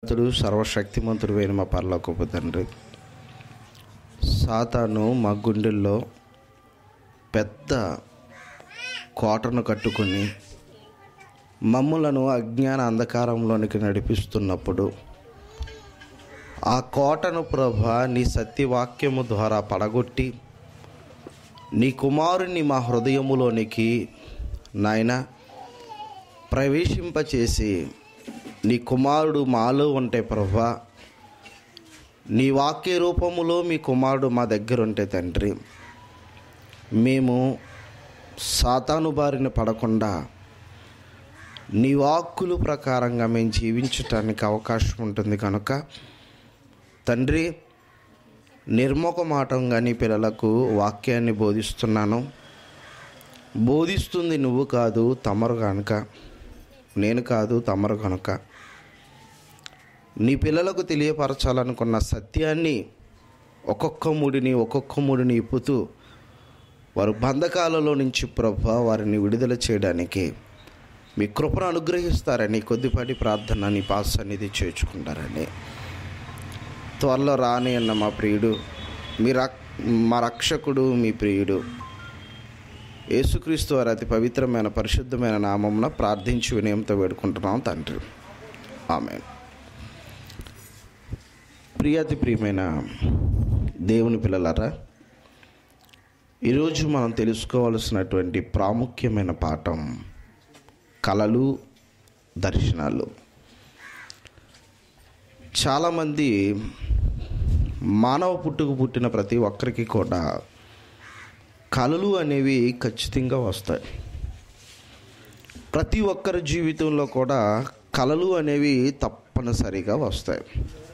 అతడు సర్వశక్తిమంతుడు అయిన మా పరలోకపు తండ్రి సాతాను మా గుండెల్లో పెద్ద కోటను కట్టుకొని మమ్ములను అజ్ఞాన అంధకారంలోనికి నడిపిస్తున్నప్పుడు ఆ కోటను ప్రభ నీ సత్యవాక్యము ద్వారా పడగొట్టి నీ కుమారుని మా హృదయములోనికి నాయన ప్రవేశింపచేసి నీ కుమారుడు మాలో ఉంటే ప్రభా నీ వాక్య రూపములో మీ కుమారుడు మా దగ్గర ఉంటే తండ్రి మేము సాతాను బారిన పడకుండా నీ వాక్కులు ప్రకారంగా మేము జీవించటానికి అవకాశం ఉంటుంది కనుక తండ్రి నిర్మోకమాటంగా నీ పిల్లలకు వాక్యాన్ని బోధిస్తున్నాను బోధిస్తుంది నువ్వు కాదు తమరు కనుక నేను కాదు తమరు కనుక నీ పిల్లలకు తెలియపరచాలనుకున్న సత్యాన్ని ఒక్కొక్క ముడిని ఒక్కొక్క ముడిని ఇప్పుతూ వారు బంధకాలలో నుంచి ప్రభ వారిని విడుదల చేయడానికి మీ కృపను అనుగ్రహిస్తారని కొద్దిపాటి ప్రార్థన నీ పాస్ సన్నిధి చేర్చుకుంటారని త్వరలో రాని అన్న మా ప్రియుడు మీ రక్ మా రక్షకుడు మీ ప్రియుడు యేసుక్రీస్తు వారి అతి పవిత్రమైన పరిశుద్ధమైన నామమున ప్రార్థించి వినయంతో వేడుకుంటున్నాం తండ్రి ఆమె ప్రియాతి ప్రియమైన దేవుని పిల్లలారా ఈరోజు మనం తెలుసుకోవాల్సినటువంటి ప్రాముఖ్యమైన పాఠం కళలు దర్శనాలు చాలామంది మానవ పుట్టుకు పుట్టిన ప్రతి ఒక్కరికి కూడా కళలు అనేవి ఖచ్చితంగా వస్తాయి ప్రతి ఒక్కరి జీవితంలో కూడా కళలు అనేవి తప్పనిసరిగా వస్తాయి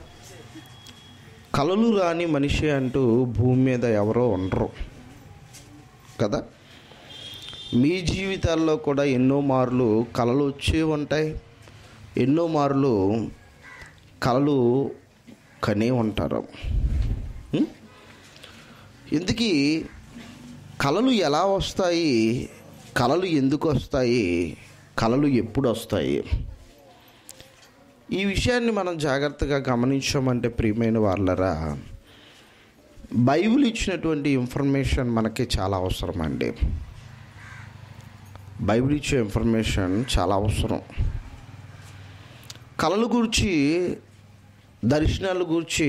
కళలు రాని మనిషి అంటూ భూమి మీద ఎవరో ఉండరు కదా మీ జీవితాల్లో కూడా ఎన్నో మార్లు కళలు వచ్చే ఉంటాయి ఎన్నో మార్లు కళలు కనే ఉంటారు ఉం? ఇందుకీ కళలు ఎలా వస్తాయి కళలు ఎందుకు వస్తాయి కళలు ఎప్పుడు వస్తాయి ఈ విషయాన్ని మనం జాగ్రత్తగా గమనించామంటే ప్రియమైన వాళ్ళరా బైబిల్ ఇచ్చినటువంటి ఇన్ఫర్మేషన్ మనకి చాలా అవసరం అండి బైబిల్ ఇచ్చే ఇన్ఫర్మేషన్ చాలా అవసరం కళల గురించి దర్శనాల గురించి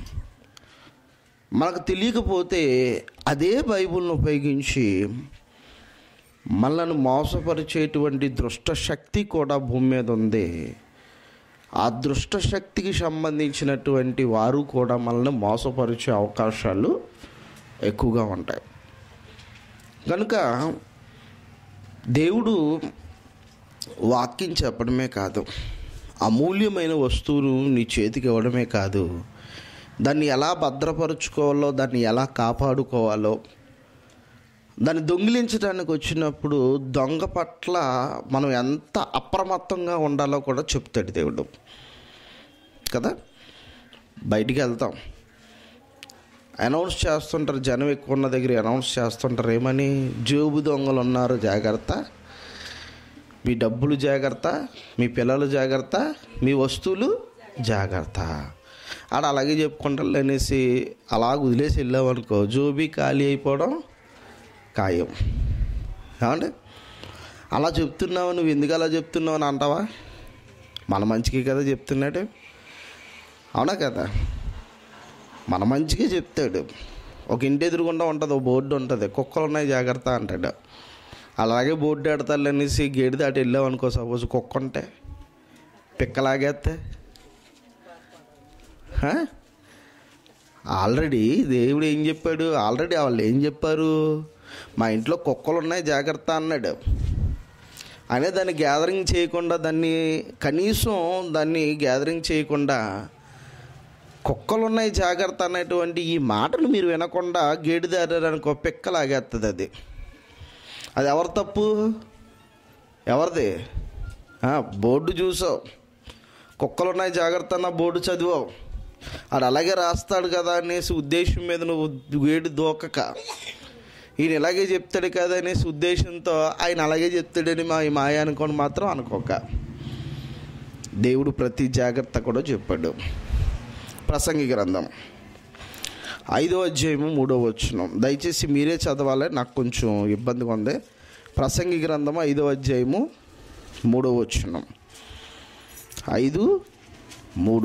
మనకు తెలియకపోతే అదే బైబిల్ను ఉపయోగించి మనల్ని మోసపరిచేటువంటి దృష్ట శక్తి కూడా భూమి మీద ఉంది ఆ దృష్ట శక్తికి సంబంధించినటువంటి వారు కూడా మనల్ని మోసపరిచే అవకాశాలు ఎక్కువగా ఉంటాయి కనుక దేవుడు వాక్యం చెప్పడమే కాదు అమూల్యమైన వస్తువును నీ చేతికి ఇవ్వడమే కాదు దాన్ని ఎలా భద్రపరుచుకోవాలో దాన్ని ఎలా కాపాడుకోవాలో దాన్ని దొంగిలించడానికి వచ్చినప్పుడు దొంగ పట్ల మనం ఎంత అప్రమత్తంగా ఉండాలో కూడా చెప్తాడు దేవుడు కదా బయటికి వెళ్తాం అనౌన్స్ చేస్తుంటారు జనం ఎక్కువ ఉన్న దగ్గర అనౌన్స్ చేస్తుంటారు ఏమని జేబు దొంగలు ఉన్నారు జాగ్రత్త మీ డబ్బులు జాగ్రత్త మీ పిల్లలు జాగ్రత్త మీ వస్తువులు జాగ్రత్త ఆడ అలాగే చెప్పుకుంటారు అనేసి అలా వదిలేసి వెళ్ళామనుకో జోబీ ఖాళీ అయిపోవడం ఖాయం ఏమండి అలా చెప్తున్నావు నువ్వు ఎందుకు అలా చెప్తున్నావు అని అంటావా మన మంచికి కదా చెప్తున్నాడు అవునా కదా మన మంచిగా చెప్తాడు ఒక ఇంటి ఎదురుగుండా ఉంటుంది ఒక బోర్డు ఉంటుంది కుక్కలు ఉన్నాయి జాగ్రత్త అంటాడు అలాగే బోర్డు ఆడతారు అనేసి గేటు దాటి వెళ్ళావు అనుకో సపోజ్ కుక్క ఉంటే పిక్కలాగేస్తే హా? ఆల్రెడీ దేవుడు ఏం చెప్పాడు ఆల్రెడీ వాళ్ళు ఏం చెప్పారు మా ఇంట్లో కుక్కలు ఉన్నాయి జాగ్రత్త అన్నాడు అనే దాన్ని గ్యాదరింగ్ చేయకుండా దాన్ని కనీసం దాన్ని గ్యాదరింగ్ చేయకుండా కుక్కలు ఉన్నాయి జాగ్రత్త అనేటువంటి ఈ మాటలు మీరు వినకుండా గేటు దారారనుకో పిక్కలాగేస్తుంది అది అది ఎవరి తప్పు ఎవరిది ఆ, బోర్డు చూసావు కుక్కలు ఉన్నాయి జాగ్రత్త అన్న బోర్డు చదివావు అది అలాగే రాస్తాడు కదా అనేసి ఉద్దేశం మీద నువ్వు గేటు దూకక ఈయన ఇలాగే చెప్తాడు కదా అనేసి ఉద్దేశంతో ఆయన అలాగే చెప్తాడని మా ఈ మాయ అనుకోని మాత్రం అనుకోక దేవుడు ప్రతి జాగ్రత్త కూడా చెప్పాడు ప్రసంగి గ్రంథం ఐదో అధ్యాయము మూడో వచ్చిన దయచేసి మీరే చదవాలి నాకు కొంచెం ఇబ్బందిగా ఉంది ప్రసంగి గ్రంథం ఐదో అధ్యాయము మూడో వచ్చిన ఐదు మూడు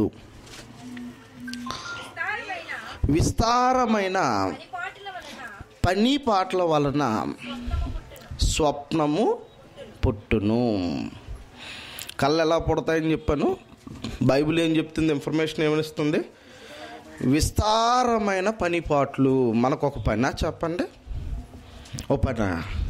విస్తారమైన విస్తారమైన పనిపాట్ల వలన పని పాటల వలన స్వప్నము పుట్టును కళ్ళు ఎలా పుడతాయని చెప్పాను బైబిల్ ఏం చెప్తుంది ఇన్ఫర్మేషన్ ఏమనిస్తుంది విస్తారమైన పనిపాట్లు మనకు ఒక పనా చెప్పండి ఓ పనా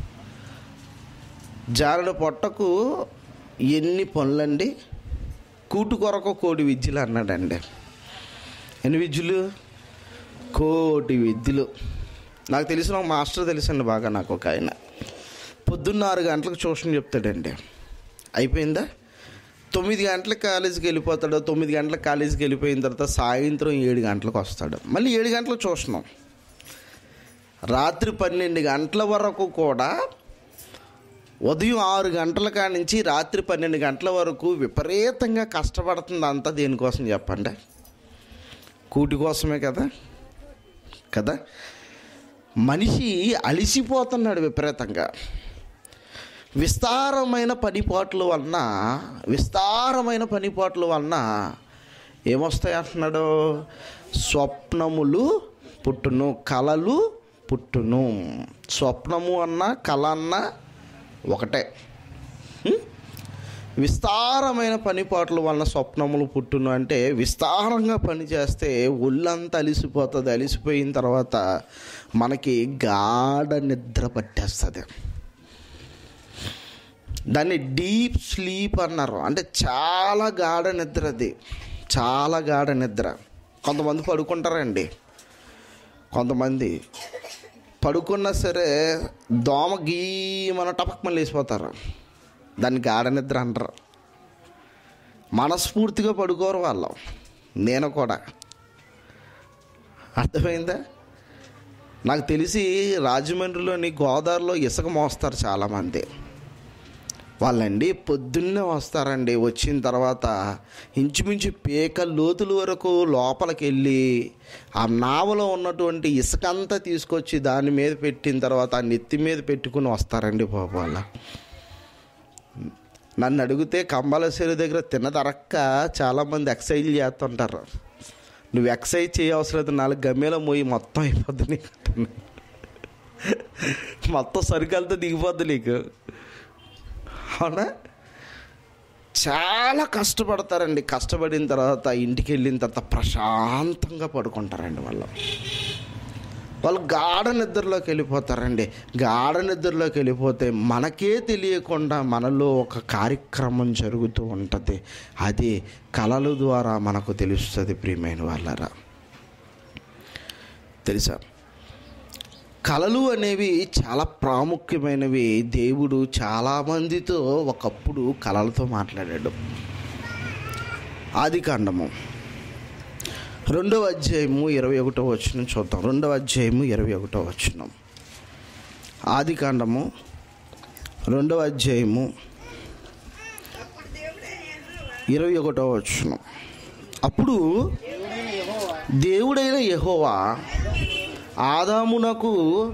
జారుడు పొట్టకు ఎన్ని పనులండి కూటు కొరకు కోడి విద్యలు అన్నాడండి ఎన్ని విద్యలు కోటి విద్యలు నాకు తెలిసిన ఒక మాస్టర్ తెలుసండి బాగా నాకు ఒక ఆయన పొద్దున్న ఆరు గంటలకు ట్యూషన్ చెప్తాడండి అయిపోయిందా తొమ్మిది గంటలకు కాలేజీకి వెళ్ళిపోతాడు తొమ్మిది గంటలకు కాలేజీకి వెళ్ళిపోయిన తర్వాత సాయంత్రం ఏడు గంటలకు వస్తాడు మళ్ళీ ఏడు గంటలకు చూసినాం రాత్రి పన్నెండు గంటల వరకు కూడా ఉదయం ఆరు గంటల కాడ నుంచి రాత్రి పన్నెండు గంటల వరకు విపరీతంగా కష్టపడుతుంది అంతా దేనికోసం చెప్పండి కూటి కోసమే కదా కదా మనిషి అలిసిపోతున్నాడు విపరీతంగా విస్తారమైన పనిపాట్ల వలన విస్తారమైన పనిపాట్ల వలన ఏమొస్తాయి అంటున్నాడు స్వప్నములు పుట్టును కళలు పుట్టును స్వప్నము అన్న కళ అన్న ఒకటే హ్మ్? విస్తారమైన పనిపాట్ల వలన స్వప్నములు పుట్టును అంటే విస్తారంగా పని చేస్తే ఒళ్ళంతా అలిసిపోతుంది అలిసిపోయిన తర్వాత మనకి గాఢ నిద్ర పట్టేస్తుంది దాన్ని డీప్ స్లీప్ అన్నారు అంటే చాలా గాఢ నిద్ర అది చాలా గాఢ నిద్ర కొంతమంది పడుకుంటారండి కొంతమంది పడుకున్నా సరే దోమ గీమన టపక్మని లేచిపోతారు దాన్ని గాఢ నిద్ర అంటారు మనస్ఫూర్తిగా పడుకోరు వాళ్ళం నేను కూడా అర్థమైందా నాకు తెలిసి రాజమండ్రిలోని గోదావరిలో ఇసుక మోస్తారు చాలామంది వాళ్ళండి పొద్దున్నే వస్తారండి వచ్చిన తర్వాత ఇంచుమించు పేక లోతుల వరకు లోపలికి వెళ్ళి ఆ నావలో ఉన్నటువంటి ఇసుక అంతా తీసుకొచ్చి దాని మీద పెట్టిన తర్వాత ఆ నెత్తి మీద పెట్టుకుని వస్తారండి పాప వాళ్ళ నన్ను అడిగితే కంబాలశ్వరి దగ్గర తినదరక్క చాలామంది ఎక్సర్సైజ్ చేస్తుంటారు నువ్వు ఎక్సర్సైజ్ చేయవసరం లేదు నాలుగు గమ్మేలో మోయి మొత్తం అయిపోద్ది నీకు అంటున్నాను. మొత్తం సరుకులతో దిగిపోద్ది నీకు అవునా చాలా కష్టపడతారండి కష్టపడిన తర్వాత ఇంటికి వెళ్ళిన తర్వాత ప్రశాంతంగా పడుకుంటారండి వాళ్ళు వాళ్ళు గాఢ నిద్రలోకి వెళ్ళిపోతారండి గాఢ నిద్రలోకి వెళ్ళిపోతే మనకే తెలియకుండా మనలో ఒక కార్యక్రమం జరుగుతూ ఉంటుంది అది కళల ద్వారా మనకు తెలుస్తుంది ప్రియమైన వాళ్ళరా తెలుసా కళలు అనేవి చాలా ప్రాముఖ్యమైనవి దేవుడు చాలామందితో ఒకప్పుడు కళలతో మాట్లాడాడు ఆది కాండము రెండవ అధ్యాయము ఇరవై ఒకటో వచ్చిన చూద్దాం రెండవ అధ్యాయము ఇరవై ఒకటో వచ్చిన ఆది కాండము రెండవ అధ్యాయము ఇరవై ఒకటో వచ్చిన అప్పుడు దేవుడైన యెహోవా ఆదామునకు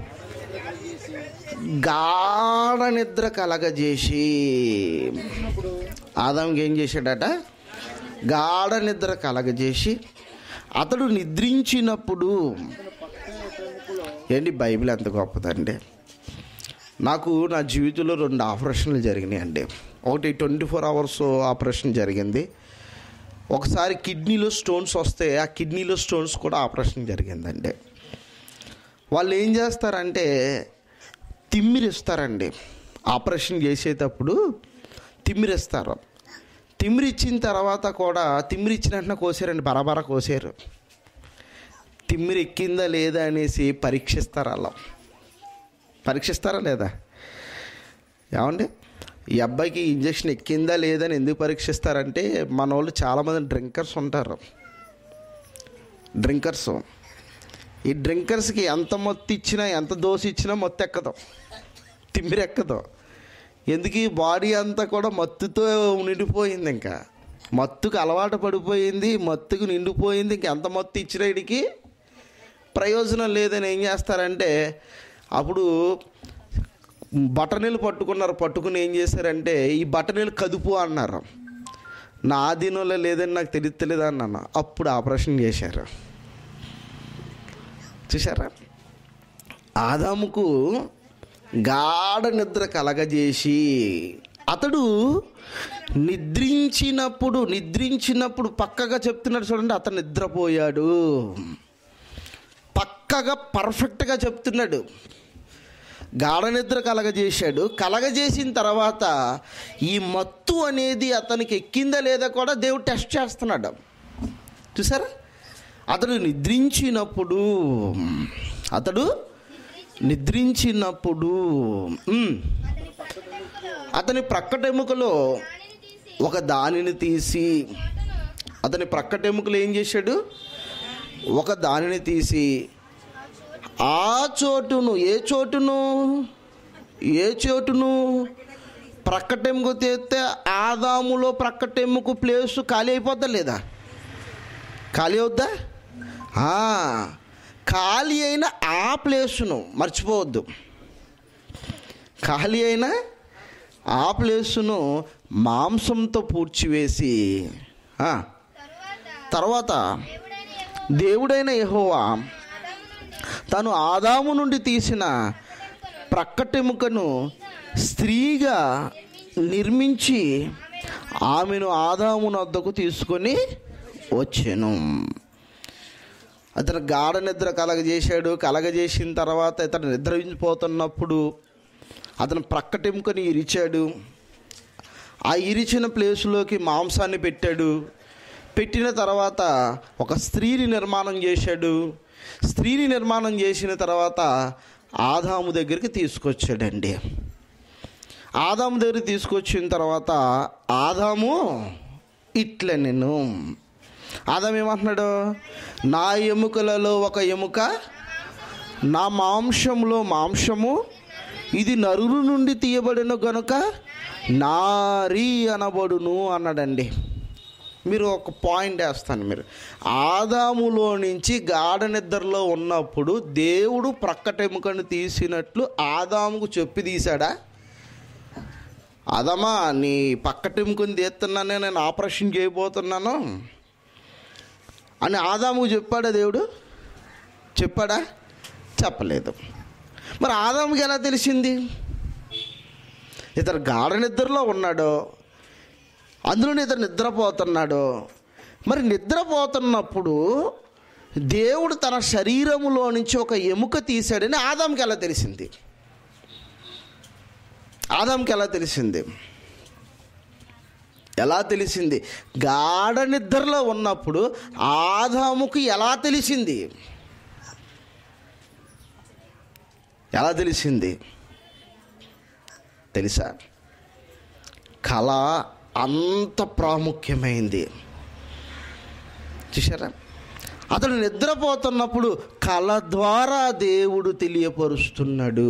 గాఢ నిద్ర కలగజేసి ఆదాముకి ఏం చేశాడట గాఢ నిద్ర కలగజేసి అతడు నిద్రించినప్పుడు ఏంటి బైబిల్ ఎంత గొప్పదండి నాకు నా జీవితంలో రెండు ఆపరేషన్లు జరిగినాయి అండి ఒకటి ట్వంటీ ఫోర్ అవర్స్ ఆపరేషన్ జరిగింది ఒకసారి కిడ్నీలో స్టోన్స్ వస్తే ఆ కిడ్నీలో స్టోన్స్ కూడా ఆపరేషన్ జరిగిందండి వాళ్ళు ఏం చేస్తారంటే తిమ్మిరిస్తారండి ఆపరేషన్ చేసేటప్పుడు తిమ్మిరిస్తారు తిమ్మిరిచ్చిన తర్వాత కూడా తిమ్మిరి ఇచ్చిన వెంటనే కోసారండి బరాబరా కోసారు తిమ్మిరి ఎక్కిందా లేదా అనేసి పరీక్షిస్తారు అలా పరీక్షిస్తారా లేదా ఏమండి ఈ అబ్బాయికి ఇంజక్షన్ ఎక్కిందా లేదా అని ఎందుకు పరీక్షిస్తారంటే మన వాళ్ళు చాలామంది డ్రింకర్స్ ఉంటారు డ్రింకర్స్ ఈ డ్రింకర్స్కి ఎంత మొత్తం ఇచ్చినా ఎంత దోశ ఇచ్చినా మొత్తం ఎక్కదు తిమ్మిరి ఎక్కదు ఎందుకు ఈ బాడీ అంతా కూడా మత్తుతో నిండిపోయింది ఇంకా మత్తుకు అలవాటు పడిపోయింది మత్తుకు నిండిపోయింది ఇంకెంత మత్తు ఇచ్చినా వీడికి ప్రయోజనం లేదని ఏం చేస్తారంటే అప్పుడు బటనీలు పట్టుకున్నారు పట్టుకుని ఏం చేశారంటే ఈ బటనీలు కదుపు అన్నారు నా ఆధీనంలో లేదని నాకు తెలియలేదు అన్నాను అప్పుడు ఆపరేషన్ చేశారు చూసారా ఆదాముకు గాఢ నిద్ర కలగజేసి అతడు నిద్రించినప్పుడు నిద్రించినప్పుడు పక్కగా చెప్తున్నాడు చూడండి అతను నిద్రపోయాడు పక్కగా పర్ఫెక్ట్గా చెప్తున్నాడు గాఢ నిద్ర కలగజేశాడు కలగజేసిన తర్వాత ఈ మత్తు అనేది అతనికి ఎక్కిందా లేదా కూడా దేవుడు టెస్ట్ చేస్తున్నాడు చూసారా అతడు నిద్రించినప్పుడు అతడు నిద్రించినప్పుడు ఉమ్, అతని ప్రక్కటెముకలో ఒక దానిని తీసి అతని ప్రక్కటెముకలు ఏం చేశాడు ఒక దానిని తీసి ఆ చోటును ఏ చోటును ఏ చోటును ప్రక్కటెముకు తీస్తే ఆదాములో ప్రక్కటెముకు ప్లేస్ ఖాళీ అయిపోద్దా లేదా ఖాళీ అవుద్దా ఆ, ఖాళీ అయిన ఆ ప్లేసును మర్చిపోవద్దు ఖాళీ అయిన ఆ ప్లేసును మాంసంతో పూడ్చివేసి ఆ, తర్వాత దేవుడైన యెహోవా తను ఆదాము నుండి తీసిన ప్రక్కటెముకను స్త్రీగా నిర్మించి ఆమెను ఆదాము వద్దకు తీసుకొని వచ్చాను అతను గాఢ నిద్ర కలగజేశాడు కలగజేసిన తర్వాత ఇతను నిద్రపోతున్నప్పుడు అతను ప్రక్కటెముకని ఇరిచాడు ఆ ఇరిచిన ప్లేసులోకి మాంసాన్ని పెట్టాడు పెట్టిన తర్వాత ఒక స్త్రీని నిర్మాణం చేశాడు స్త్రీని నిర్మాణం చేసిన తర్వాత ఆదాము దగ్గరికి తీసుకొచ్చాడండి ఆదాము దగ్గరికి తీసుకొచ్చిన తర్వాత ఆదాము ఇట్లా నేను ఆదాం ఏమంటున్నాడు నా ఎముకలలో ఒక ఎముక నా మాంసంలో మాంసము ఇది నరుడు నుండి తీయబడిన గనుక నారీ అనబడును అన్నాడండి మీరు ఒక పాయింట్ వేస్తాను మీరు ఆదాములో నుంచి గాఢ నిద్రలో ఉన్నప్పుడు దేవుడు ప్రక్కటెముకను తీసినట్లు ఆదాముకు చెప్పి తీశాడా ఆదామా నీ పక్కటెముకని తీస్తున్నానే నేను ఆపరేషన్ చేయబోతున్నాను అని ఆదాముకు చెప్పాడా దేవుడు చెప్పాడా చెప్పలేదు మరి ఆదాముకి ఎలా తెలిసింది ఇతను గాఢ నిద్రలో ఉన్నాడు అందులోనే ఇతను నిద్రపోతున్నాడు మరి నిద్రపోతున్నప్పుడు దేవుడు తన శరీరములో నుంచి ఒక ఎముక తీశాడని ఆదాంకి ఎలా తెలిసింది ఆదాంకి ఎలా తెలిసింది ఎలా తెలిసింది గాఢ నిద్రలో ఉన్నప్పుడు ఆదాముకు ఎలా తెలిసింది ఎలా తెలిసింది తెలుసా కళ అంత ప్రాముఖ్యమైంది చూసారా అతడు నిద్రపోతున్నప్పుడు కళ ద్వారా దేవుడు తెలియపరుస్తున్నాడు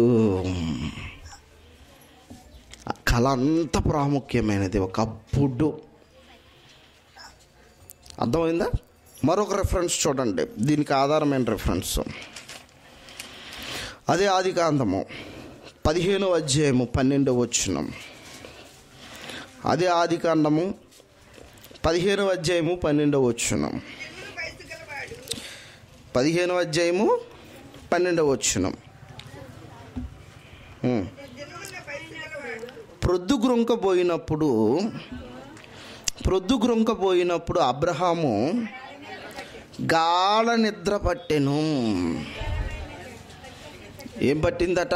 ఆ కళ అంత ప్రాముఖ్యమైనది ఒకప్పుడు అర్థమైందా మరొక రెఫరెన్స్ చూడండి దీనికి ఆధారమైన రెఫరెన్స్ అదే ఆది కాండము పదిహేనో అధ్యాయము పన్నెండవ వచ్చినం అదే ఆది కాండము పదిహేనవ అధ్యాయము పన్నెండవ వచ్చినం పదిహేనవ అధ్యాయము పన్నెండవ వచ్చినం ప్రొద్దుగ్రొంకపోయినప్పుడు ప్రొద్దుగ్రొంకపోయినప్పుడు అబ్రహాము గాఢ నిద్ర పట్టెను ఏం పట్టిందట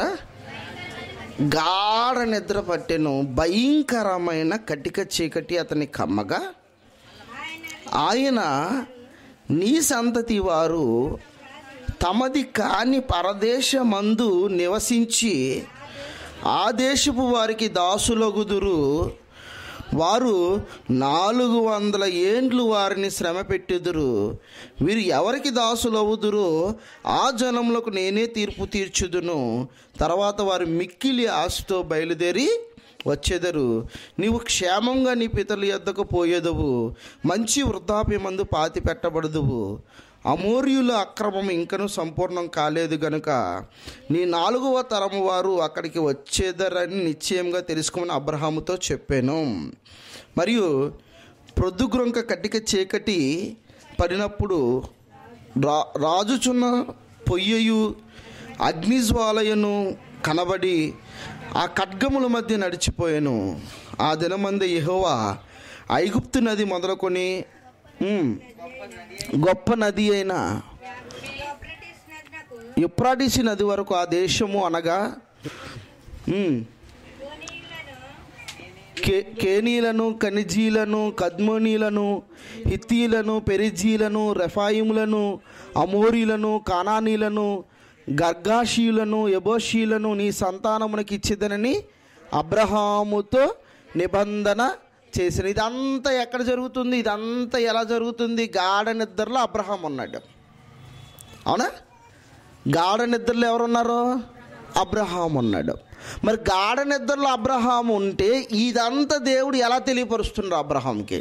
గాఢ నిద్ర పట్టెను భయంకరమైన కటిక చీకటి అతని కమ్మగా ఆయన నీ సంతతి వారు తమది కాని పరదేశమందు నివసించి ఆ దేశపు వారికి దాసులగుదురు వారు నాలుగు వందల ఏండ్లు వారిని శ్రమ పెట్టుదురు వీరు ఎవరికి దాసులవుదురో ఆ జనములకు నేనే తీర్పు తీర్చుదును తర్వాత వారు మిక్కిలి ఆశతో బయలుదేరి వచ్చేదరు నీవు క్షేమంగా నీ పితరుల యొద్దకు పోయేదవు మంచి వృద్ధాప్యమందు పాతి పెట్టబడదువు అమోర్యుల అక్రమం ఇంకను సంపూర్ణం కాలేదు గనుక నీ నాలుగవ తరము వారు అక్కడికి వచ్చేదరని నిశ్చయంగా తెలుసుకోమని అబ్రహాముతో చెప్పాను మరియు ప్రొద్దుగ్రొంక కట్టిక చీకటి పడినప్పుడు రా రాజుచున్న పొయ్యయు అగ్నిజ్వాలయను కనబడి ఆ ఖడ్గముల మధ్య నడిచిపోయాను ఆ దినమంది యెహోవా ఐగుప్తు నది మొదలుకొని ఉమ్, గొప్ప నది అయిన యూఫ్రటీస్ నదునకు యుప్రాటిసి నది వరకు ఆ దేశము అనగా ఉమ్, యోనీయులను కే కేనీలను కనిజీలను కద్మోనీలను హిత్తీలను పెరిజీలను రెఫాయిములను అమోరీలను కానానీలను గర్గాషీయులను ఎబోషీలను నీ సంతానమునకి ఇచ్చిదనని అబ్రహాముతో నిబంధన చేసిన ఇదంతా ఎక్కడ జరుగుతుంది ఇదంతా ఎలా జరుగుతుంది గాఢ నిద్రలో అబ్రహాం ఉన్నాడు అవునా గాఢ నిద్రలో ఎవరున్నారు అబ్రహాం ఉన్నాడు మరి గాఢ నిద్రలో అబ్రహాం ఉంటే ఇదంతా దేవుడు ఎలా తెలియపరుస్తున్నారు అబ్రహాంకి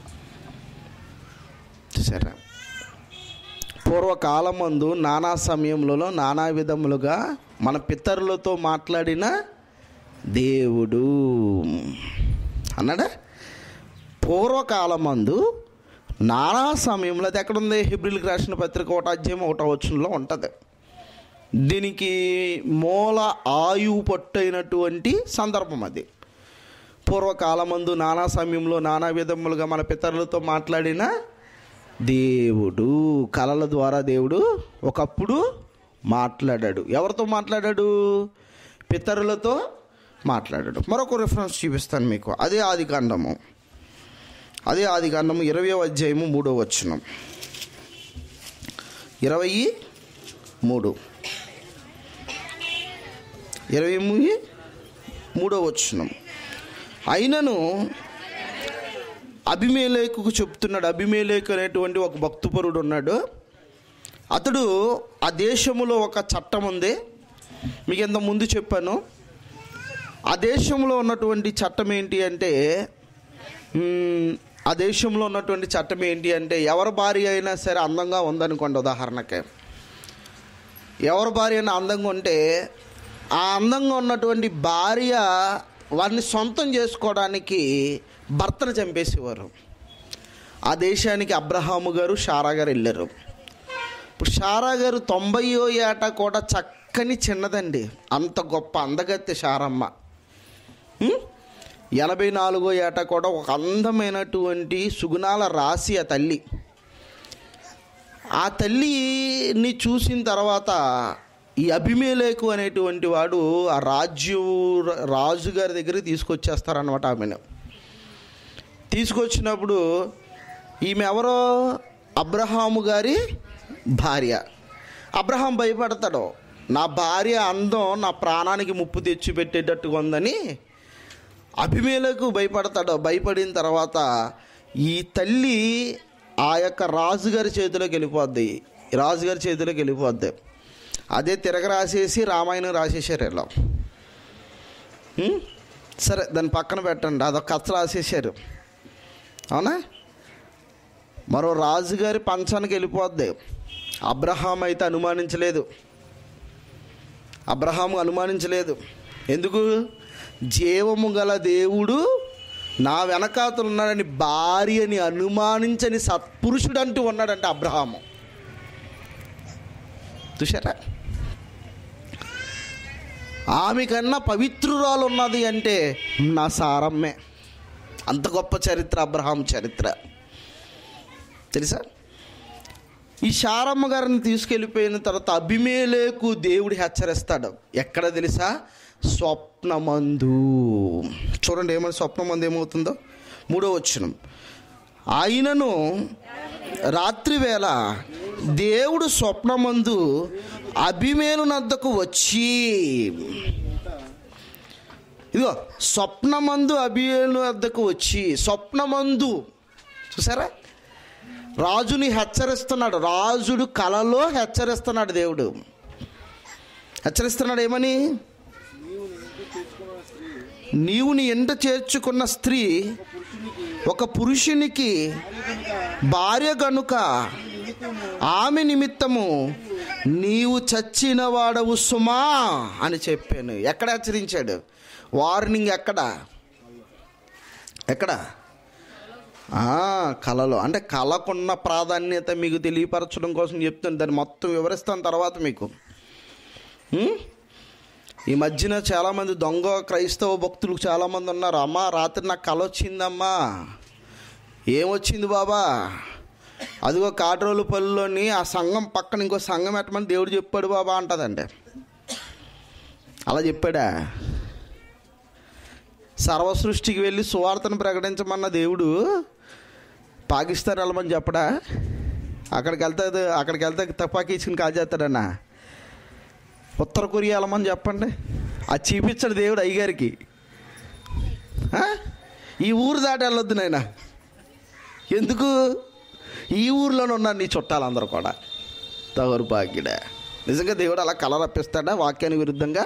సరే పూర్వకాలమందు నానా సమయములలో నానా విధములుగా మన పితరులతో మాట్లాడిన దేవుడు అన్నాడా పూర్వకాలమందు నానా సమయంలో అది ఎక్కడుంది హిబ్రిల్కి రాసిన పత్రిక ఒకటి అధ్యాయం ఒకటో వచనంలో ఉంటుంది దీనికి మూల ఆయువు పట్టైనటువంటి సందర్భం అది పూర్వకాలమందు నానా సమయంలో నానా విధములుగా మన పితరులతో మాట్లాడిన దేవుడు కళల ద్వారా దేవుడు ఒకప్పుడు మాట్లాడాడు ఎవరితో మాట్లాడాడు పితరులతో మాట్లాడాడు మరొక రిఫరెన్స్ చూపిస్తాను మీకు అదే ఆది కాండము అదే ఆది కాండము ఇరవై అధ్యాయము మూడో వచనం ఇరవై మూడు ఇరవై మూడు మూడో వచనం అయినను అభిమేలేకుకు చెప్తున్నాడు అభిమేలేకు అనేటువంటి ఒక భక్తుపరుడు ఉన్నాడు అతడు ఆ దేశములో ఒక చట్టం ఉంది మీకు ఇంత ముందు చెప్పాను ఆ దేశంలో ఉన్నటువంటి చట్టం ఏంటి అంటే మ్, ఆ దేశంలో ఉన్నటువంటి చట్టం ఏంటి అంటే ఎవరి భార్య అయినా సరే అందంగా ఉందనుకోండి ఉదాహరణకి ఎవరి భార్య అయినా అందంగా ఉంటే ఆ అందంగా ఉన్నటువంటి భార్య వారిని సొంతం చేసుకోవడానికి భర్తను చంపేసేవారు ఆ దేశానికి అబ్రహాము గారు షారా గారు వెళ్ళారు ఇప్పుడు షారా గారు తొంభయో ఏట కూడా చక్కని చిన్నదండి అంత గొప్ప అందగత్తె షారమ్మ ఉం? ఎనభై నాలుగో ఏట కూడా ఒక అందమైనటువంటి సుగుణాల రాశి ఆ తల్లి ఆ తల్లిని చూసిన తర్వాత ఈ అభిమేలేకు అనేటువంటి వాడు ఆ రాజ్యు రాజుగారి దగ్గరికి తీసుకొచ్చేస్తారనమాట ఆమెను తీసుకొచ్చినప్పుడు ఈమె ఎవరో అబ్రహాము గారి భార్య అబ్రహాం భయపడతాడు నా భార్య అందం నా ప్రాణానికి ముప్పు తెచ్చి పెట్టేటట్టుగా ఉందని అభిమేలకు భయపడతాడు భయపడిన తర్వాత ఈ తల్లి ఆ యొక్క రాజుగారి చేతిలోకి వెళ్ళిపోద్ది రాజుగారి చేతిలోకి వెళ్ళిపోద్ది అదే తిరగ రాసేసి రామాయణం రాసేసారు ఇలా ఉం? సరే దాన్ని పక్కన పెట్టండి అదొక కథ రాసేసారు అవునా మరో రాజుగారి పంచానికి వెళ్ళిపోద్ది అబ్రహాం అయితే అనుమానించలేదు అబ్రహాము అనుమానించలేదు ఎందుకు జీవము గల దేవుడు నా వెనకాతలు ఉన్నాడని భార్యని అనుమానించని సత్పురుషుడు అంటూ ఉన్నాడంటే అబ్రహాము చూసారా ఆమె కన్నా పవిత్రురాలు ఉన్నది అంటే నా సారమ్మే అంత గొప్ప చరిత్ర అబ్రహాం చరిత్ర తెలుసా ఈ శారమ్మ గారిని తీసుకెళ్ళిపోయిన తర్వాత అభిమేలేకు దేవుడు హెచ్చరిస్తాడు ఎక్కడ తెలుసా స్వప్నమందు చూడండి ఏమని స్వప్నమందు ఏమవుతుందో మూడో వచనం ఆయనను రాత్రి వేళ దేవుడు స్వప్నమందు అభిమేలు నద్దకు వచ్చి ఇదిగో స్వప్నమందు అభిమేలు వద్దకు వచ్చి స్వప్నమందు చూసారా రాజుని హెచ్చరిస్తున్నాడు రాజుడు కలలో హెచ్చరిస్తున్నాడు దేవుడు హెచ్చరిస్తున్నాడు ఏమని నీవు నీ ఎంట చేర్చుకున్న స్త్రీ ఒక పురుషునికి భార్య గనుక ఆమె నిమిత్తము నీవు చచ్చిన వాడవు సుమా అని చెప్పాను ఎక్కడ హెచ్చరించాడు వార్నింగ్ ఎక్కడ ఎక్కడ ఆ, కళలో అంటే కళకున్న ప్రాధాన్యత మీకు తెలియపరచడం కోసం చెప్తాను దాన్ని మొత్తం వివరిస్తాను తర్వాత మీకు ఉం? ఈ మధ్యన చాలామంది దొంగ క్రైస్తవ భక్తులు చాలామంది ఉన్నారు అమ్మా రాత్రి నాకు కళ వచ్చిందమ్మా ఏమొచ్చింది బాబా అదిగో కాట్రోలు పల్లిలోని ఆ సంఘం పక్కన ఇంకో సంఘం పెట్టమని దేవుడు చెప్పాడు బాబా అంటదండి అలా చెప్పాడా సర్వ సృష్టికి వెళ్ళి సువార్తను ప్రకటించమన్న దేవుడు పాకిస్తాన్ వెళ్ళమని చెప్పడా అక్కడికి వెళ్తే అక్కడికి వెళ్తే తపాకీ ఇచ్చుకుని కాల్ చేస్తాడన్నా ఉత్తర కొరియా వెళ్ళమని చెప్పండి అది చూపించాడు దేవుడు అయ్యగారికి ఆ? ఈ ఊరు దాటి వెళ్ళొద్దు నాయన ఎందుకు ఈ ఊర్లోనే ఉన్నారు నీ చుట్టాలందరూ కూడా తవరు పాకిడా నిజంగా దేవుడు అలా కలర్ రప్పిస్తాడా వాక్యానికి విరుద్ధంగా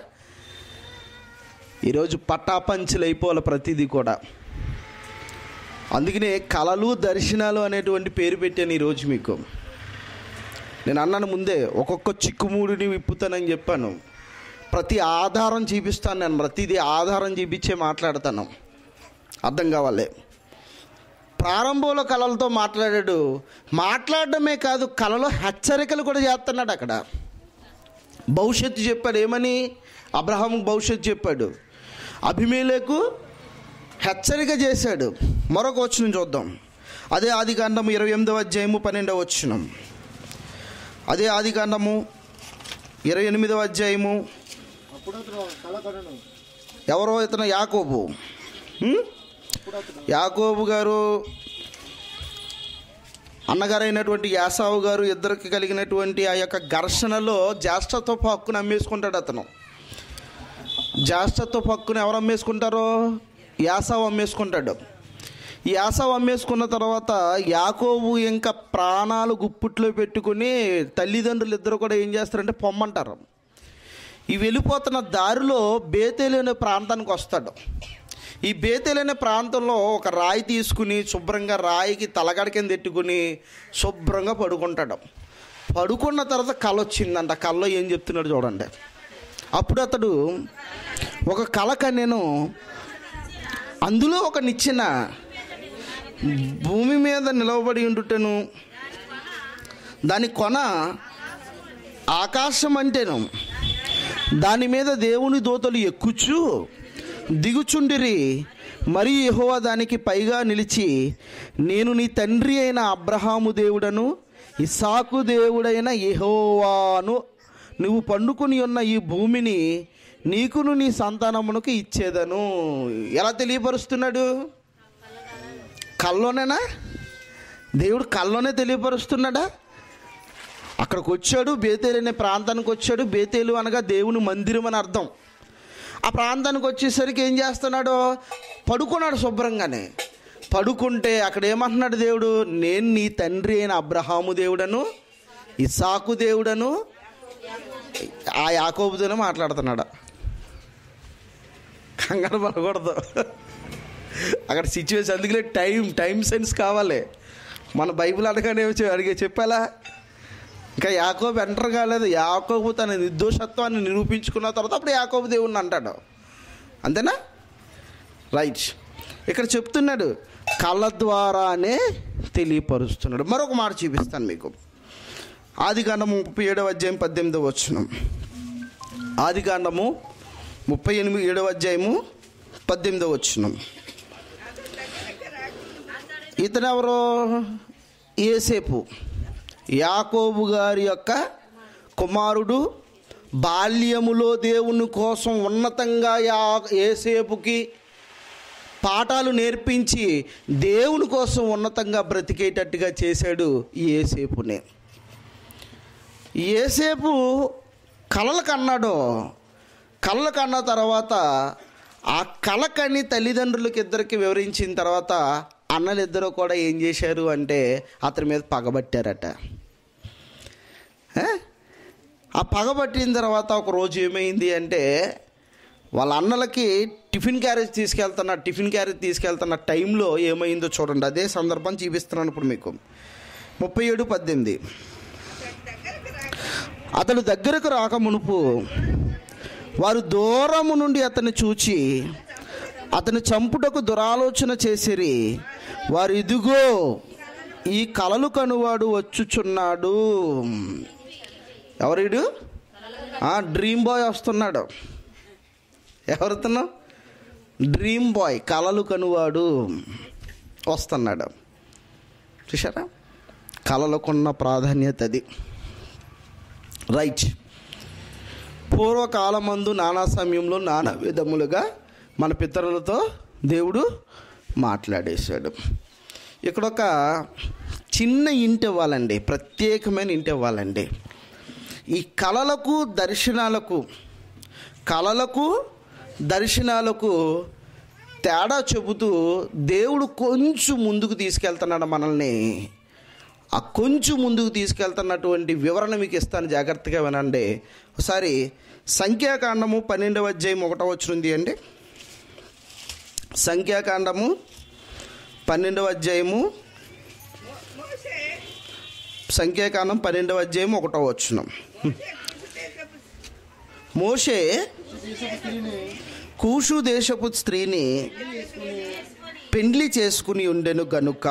ఈరోజు పట్టాపంచులు అయిపోవాలి ప్రతిదీ కూడా అందుకనే కళలు దర్శనాలు అనేటువంటి పేరు పెట్టాను ఈరోజు మీకు నేను అన్నాను ముందే ఒక్కొక్క చిక్కుముడిని విప్పుతానని చెప్పాను ప్రతి ఆధారం చూపిస్తాను నేను ప్రతిదీ ఆధారం చూపించే మాట్లాడతాను అర్థం కావాలి ప్రారంభంలో కళలతో మాట్లాడాడు మాట్లాడడమే కాదు కళలో హెచ్చరికలు కూడా చేస్తున్నాడు అక్కడ భవిష్యత్తు చెప్పాడు ఏమని అబ్రహాం భవిష్యత్తు చెప్పాడు అభిమేలకు హెచ్చరిక చేశాడు మరొక వచ్చిన చూద్దాం అదే ఆది కాండము ఇరవై ఎనిమిదవ అధ్యాయము పన్నెండవ వచ్చినం అదే ఆది కాండము ఇరవై ఎనిమిదవ అధ్యాయము అప్పుడు అతను కళ కనను ఎవరో ఇతను యాకోబు ఉం? యాకోబు గారు అన్నగారైనటువంటి యాసావు గారు ఇద్దరికి కలిగినటువంటి ఆ యొక్క ఘర్షణలో జ్యేష్ఠత్వ హక్కును అమ్మేసుకుంటాడు అతను జ్యేష్ఠత్వ హక్కును ఎవరు అమ్మేసుకుంటారో యాసావు అమ్మేసుకుంటాడు ఈ యాసావు అమ్మేసుకున్న తర్వాత యాకోబు ఇంకా ప్రాణాలు గుప్పుట్లో పెట్టుకుని తల్లిదండ్రులు ఇద్దరు కూడా ఏం చేస్తారంటే పొమ్మంటారు ఈ వెళ్ళిపోతున్న దారిలో బేతేలు అనే ప్రాంతానికి వస్తాడు ఈ బేతేలు అనే ప్రాంతంలో ఒక రాయి తీసుకుని శుభ్రంగా రాయికి తలగడ కింద ఎట్టుకుని శుభ్రంగా పడుకుంటాడు పడుకున్న తర్వాత కళ వచ్చిందంట కళ్ళలో ఏం చెప్తున్నాడు చూడండి అప్పుడు అతడు ఒక కళ కన్యను అందులో ఒక నిచ్చెన భూమి మీద నిలవబడి ఉండుటను దాని కొన ఆకాశం అంటేను దాని మీద దేవుని దోతలు ఎక్కుచు దిగుచుండిరి మరి యెహోవా దానికి పైగా నిలిచి నేను నీ తండ్రి అయిన అబ్రహాము దేవుడను ఇసాకు దేవుడైన యెహోవాను నువ్వు పండుకొని ఉన్న ఈ భూమిని నీకును నీ సంతానమునకు ఇచ్చేదను ఎలా తెలియపరుస్తున్నాడు కల్లోనేనా దేవుడు కల్లోనే తెలియపరుస్తున్నాడా అక్కడికి వచ్చాడు బేతేలు అనే ప్రాంతానికి వచ్చాడు బేతేలు అనగా దేవుని మందిరం అని అర్థం ఆ ప్రాంతానికి వచ్చేసరికి ఏం చేస్తున్నాడు పడుకున్నాడు శుభ్రంగానే పడుకుంటే అక్కడ ఏమంటున్నాడు దేవుడు నేను నీ తండ్రి అయిన అబ్రహాము దేవుడను ఇసాకు దేవుడను ఆ యాకోబుతోనే మాట్లాడుతున్నాడు కంగారు పడకూడదు అక్కడ సిచ్యువేషన్ అందుకనే టైం టైం సెన్స్ కావాలి మన బైబిల్ అనగానే వచ్చి అడిగే చెప్పాలా ఇంకా యాకోబు ఎంటర్ కాలేదు యాకోబు తన నిర్దోషత్వాన్ని నిరూపించుకున్న తర్వాత అప్పుడు యాకోబు దేవుణ్ణి అంటాడు అంతేనా రైట్ ఇక్కడ చెప్తున్నాడు కళ్ళ ద్వారానే తెలియపరుస్తున్నాడు మరొక మాట చూపిస్తాను మీకు ఆది కాండము ముప్పై ఏడవ అధ్యాయం పద్దెనిమిదవ వచ్చిన ఆది కాండము ముప్పై ఎనిమిది ఏడవ అధ్యాయము పద్దెనిమిదవ వచ్చినాం ఇతను ఎవరు ఏసేపు యాకోబు గారి యొక్క కుమారుడు బాల్యములో దేవుని కోసం ఉన్నతంగా యా ఏసేపుకి పాఠాలు నేర్పించి దేవుని కోసం ఉన్నతంగా బ్రతికేటట్టుగా చేశాడు ఈ ఏసేపునే ఏసేపు కలలు కన్నాడో కళ్ళ కన్న తర్వాత ఆ కళకని తల్లిదండ్రులకి ఇద్దరికి వివరించిన తర్వాత అన్నలిద్దరూ కూడా ఏం చేశారు అంటే అతని మీద పగబట్టారట ఏ? ఆ పగబట్టిన తర్వాత ఒక రోజు ఏమైంది అంటే వాళ్ళ అన్నలకి టిఫిన్ క్యారేజ్ తీసుకెళ్తున్న టిఫిన్ క్యారేజ్ తీసుకెళ్తున్న టైంలో ఏమైందో చూడండి అదే సందర్భం చూపిస్తున్నాను ఇప్పుడు మీకు ముప్పై ఏడు పద్దెనిమిది అతడు దగ్గరకు రాక మునుపు వారు దూరము నుండి అతన్ని చూచి అతని చంపుటకు దురాలోచన చేసిరి వారు ఇదిగో ఈ కలలు కనువాడు వచ్చుచున్నాడు ఎవరిడు ఆ, డ్రీమ్ బాయ్ వస్తున్నాడు ఎవరుతున్నావు డ్రీమ్ బాయ్ కలలు కనువాడు వస్తున్నాడు చూసారా కళలకున్న ప్రాధాన్యత అది రైట్ పూర్వకాలమందు నానా సమయంలో నానా విధములుగా మన పితరులతో దేవుడు మాట్లాడేశాడు ఇక్కడ ఒక చిన్న ఇంటి ఇవ్వాలండి ప్రత్యేకమైన ఇంటి ఇవ్వాలండి ఈ కళలకు దర్శనాలకు కళలకు దర్శనాలకు తేడా చెబుతూ దేవుడు కొంచెం ముందుకు తీసుకెళ్తున్నాడు మనల్ని ఆ కొంచెం ముందుకు తీసుకెళ్తున్నటువంటి వివరణ మీకు ఇస్తాను జాగ్రత్తగా వినండి ఒకసారి సంఖ్యాకాండము పన్నెండవ అధ్యాయం ఒకటో వచ్చింది అండి సంఖ్యాకాండము పన్నెండవ అధ్యాయము మోసే సంఖ్యాకాండం పన్నెండవ అధ్యాయం ఒకటో వచ్చిన మోషే దేశపు స్త్రీని కూషు దేశపు స్త్రీని పెండ్లి చేసుకుని ఉండెను గనుక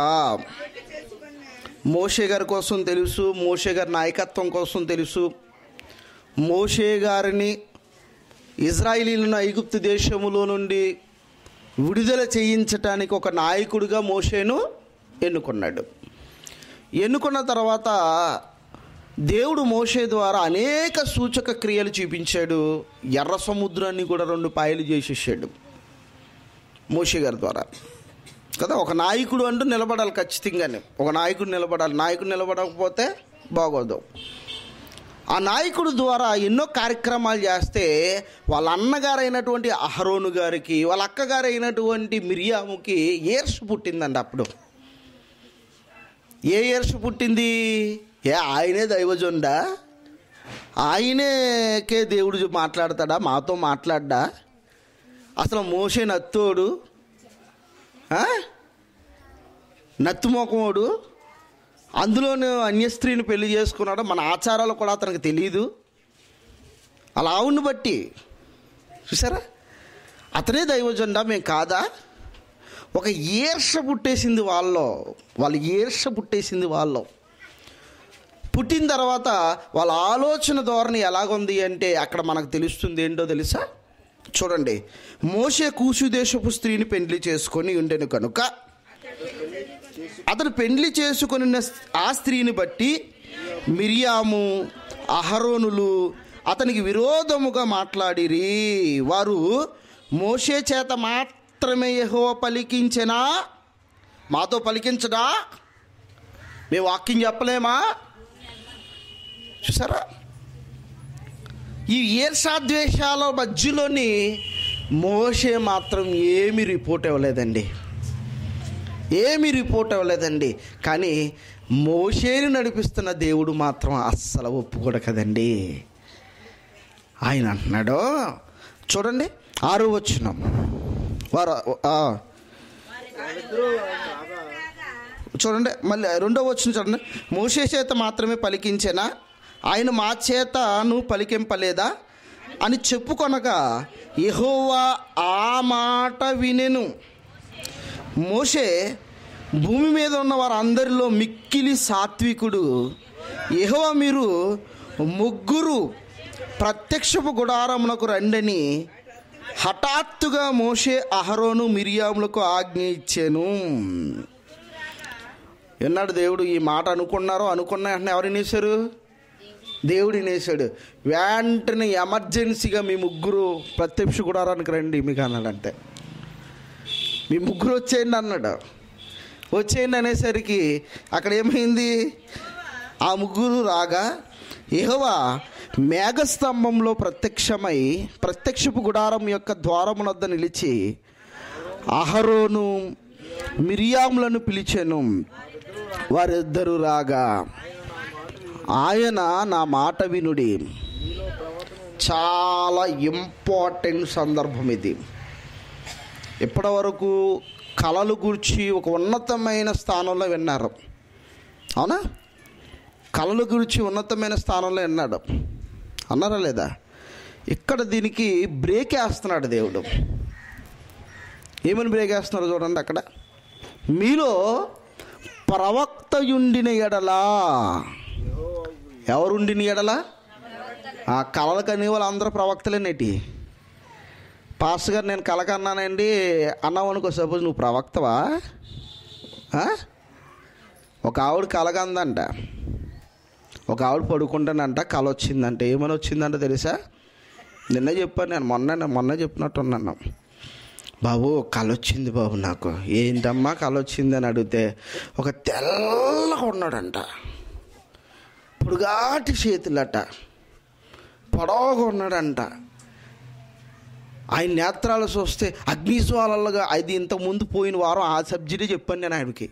మోషే గారి కోసం తెలుసు మోషే గారి నాయకత్వం కోసం తెలుసు మోషే గారిని ఇజ్రాయిలీలను ఐగుప్తు దేశములో నుండి విడుదల చేయించటానికి ఒక నాయకుడిగా మోషేను ఎన్నుకున్నాడు ఎన్నుకున్న తర్వాత దేవుడు మోషే ద్వారా అనేక సూచక క్రియలు చూపించాడు ఎర్ర సముద్రాన్ని కూడా రెండు పాయలు చేసేసాడు మోషే గారి ద్వారా కదా ఒక నాయకుడు అంటూ నిలబడాలి ఖచ్చితంగానే ఒక నాయకుడు నిలబడాలి నాయకుడు నిలబడకపోతే బాగోదు ఆ నాయకుడు ద్వారా ఎన్నో కార్యక్రమాలు చేస్తే వాళ్ళ అన్నగారైనటువంటి అహరోను గారికి వాళ్ళ అక్కగారు అయినటువంటి మిరియాముకి ఏర్స్ పుట్టిందండి అప్పుడు ఏ ఏర్స్ పుట్టింది ఏ ఆయనే దైవజుండా ఆయనేకే దేవుడు మాట్లాడతాడా మాతో మాట్లాడ్డా అసలు మోసే నత్తోడు ఆ? నత్తుమోకమోడు అందులోనే అన్య స్త్రీని పెళ్లి చేసుకున్నాడు మన ఆచారాలు కూడా అతనికి తెలియదు అలా ఆవుని బట్టి చూసారా అతనే దైవజెండా మేము కాదా ఒక ఈర్ష పుట్టేసింది వాళ్ళలో వాళ్ళ ఈర్ష పుట్టేసింది వాళ్ళలో పుట్టిన తర్వాత వాళ్ళ ఆలోచన ధోరణి ఎలాగుంది అంటే అక్కడ మనకు తెలుస్తుంది ఏంటో తెలుసా చూడండి మోసే కూసు దేశపు స్త్రీని పెండ్లి చేసుకొని ఉండెను కనుక అతను పెండ్లి చేసుకొని ఆ స్త్రీని బట్టి మిరియాము అహరోనులు అతనికి విరోధముగా మాట్లాడిరి వారు మోషే చేత మాత్రమే యహో పలికించెనా మాతో పలికించడా మేము వాక్యం చెప్పలేమా చూసారా ఈ ఈర్షాద్వేషాల మధ్యలోని మోషే మాత్రం ఏమి రిపోర్ట్ ఇవ్వలేదండి ఏమి రిపోర్ట్ ఇవ్వలేదండి కానీ మోషేని నడిపిస్తున్న దేవుడు మాత్రం అస్సలు ఒప్పుకోడు కదండి ఆయన అంటున్నాడు చూడండి ఆరు వచ్చిన వారు ఆ, చూడండి మళ్ళీ రెండో వచ్చిన చూడండి మోషే చేత మాత్రమే పలికించేనా ఆయన మా చేత నువ్వు పలికింపలేదా అని చెప్పుకొనగా యెహోవా ఆ మాట వినెను మోషే భూమి మీద ఉన్న వారందరిలో మిక్కిలి సాత్వికుడు యెహోవా మీరు ముగ్గురు ప్రత్యక్షపు గుడారమునకు రండని హఠాత్తుగా మోషే అహరోను మిరియాములకు ఆజ్ఞ ఇచ్చాను ఎన్నాడు దేవుడు ఈ మాట అనుకున్నారో అనుకున్న వెంటనే ఎవరు వినేశారు దేవుడు వినేశాడు వెంటనే ఎమర్జెన్సీగా మీ ముగ్గురు ప్రత్యక్ష గుడారానికి రండి మీకు అన్నాడంటే మీ ముగ్గురు వచ్చేయండి అన్నాడు వచ్చేయండి అనేసరికి అక్కడ ఏమైంది ఆ ముగ్గురు రాగా యెహోవా మేఘస్తంభంలో ప్రత్యక్షమై ప్రత్యక్షపు గుడారం యొక్క ద్వారమునొద్ద నిలిచి అహరోను మిరియాములను పిలిచెను వారిద్దరు రాగా ఆయన నా మాట వినుడి చాలా ఇంపార్టెంట్ సందర్భం ఇది ఇప్పటి వరకు కళలు గురించి ఒక ఉన్నతమైన స్థానంలో విన్నారు అవునా కళల గురించి ఉన్నతమైన స్థానంలో విన్నాడు అన్నారా లేదా ఇక్కడ దీనికి బ్రేక్ వేస్తున్నాడు దేవుడు ఏమని బ్రేక్ వేస్తున్నారు చూడండి అక్కడ మీలో ప్రవక్తయుండిన ఎడలా ఎవరుండిన ఎడలా ఆ కళలు కనే వాళ్ళు అందరూ ప్రవక్తలేనేటి పాస్ గారు నేను కళ కన్నానండి అన్నావు అనుకో సపోజ్ నువ్వు ప్రవక్తవా ఆ? ఒక ఆవిడ కలగందంట ఒక ఆవిడ పడుకుంటానంట కళ వచ్చిందంట ఏమని వచ్చిందంట తెలుసా నిన్న చెప్పాను నేను మొన్న మొన్న చెప్పినట్టున్నాను బాబు కళ వచ్చింది బాబు నాకు ఏంటమ్మా కళ వచ్చింది అని అడిగితే ఒక తెల్లగా ఉన్నాడంట పొడుగాటి చేతులట పొడవగా ఉన్నాడంట ఆయన నేత్రాలు చూస్తే అగ్నిజ్వాలలుగా అది ఇంతకుముందు పోయిన వారం ఆ సబ్జెక్టే చెప్పాను నేను ఆయనకి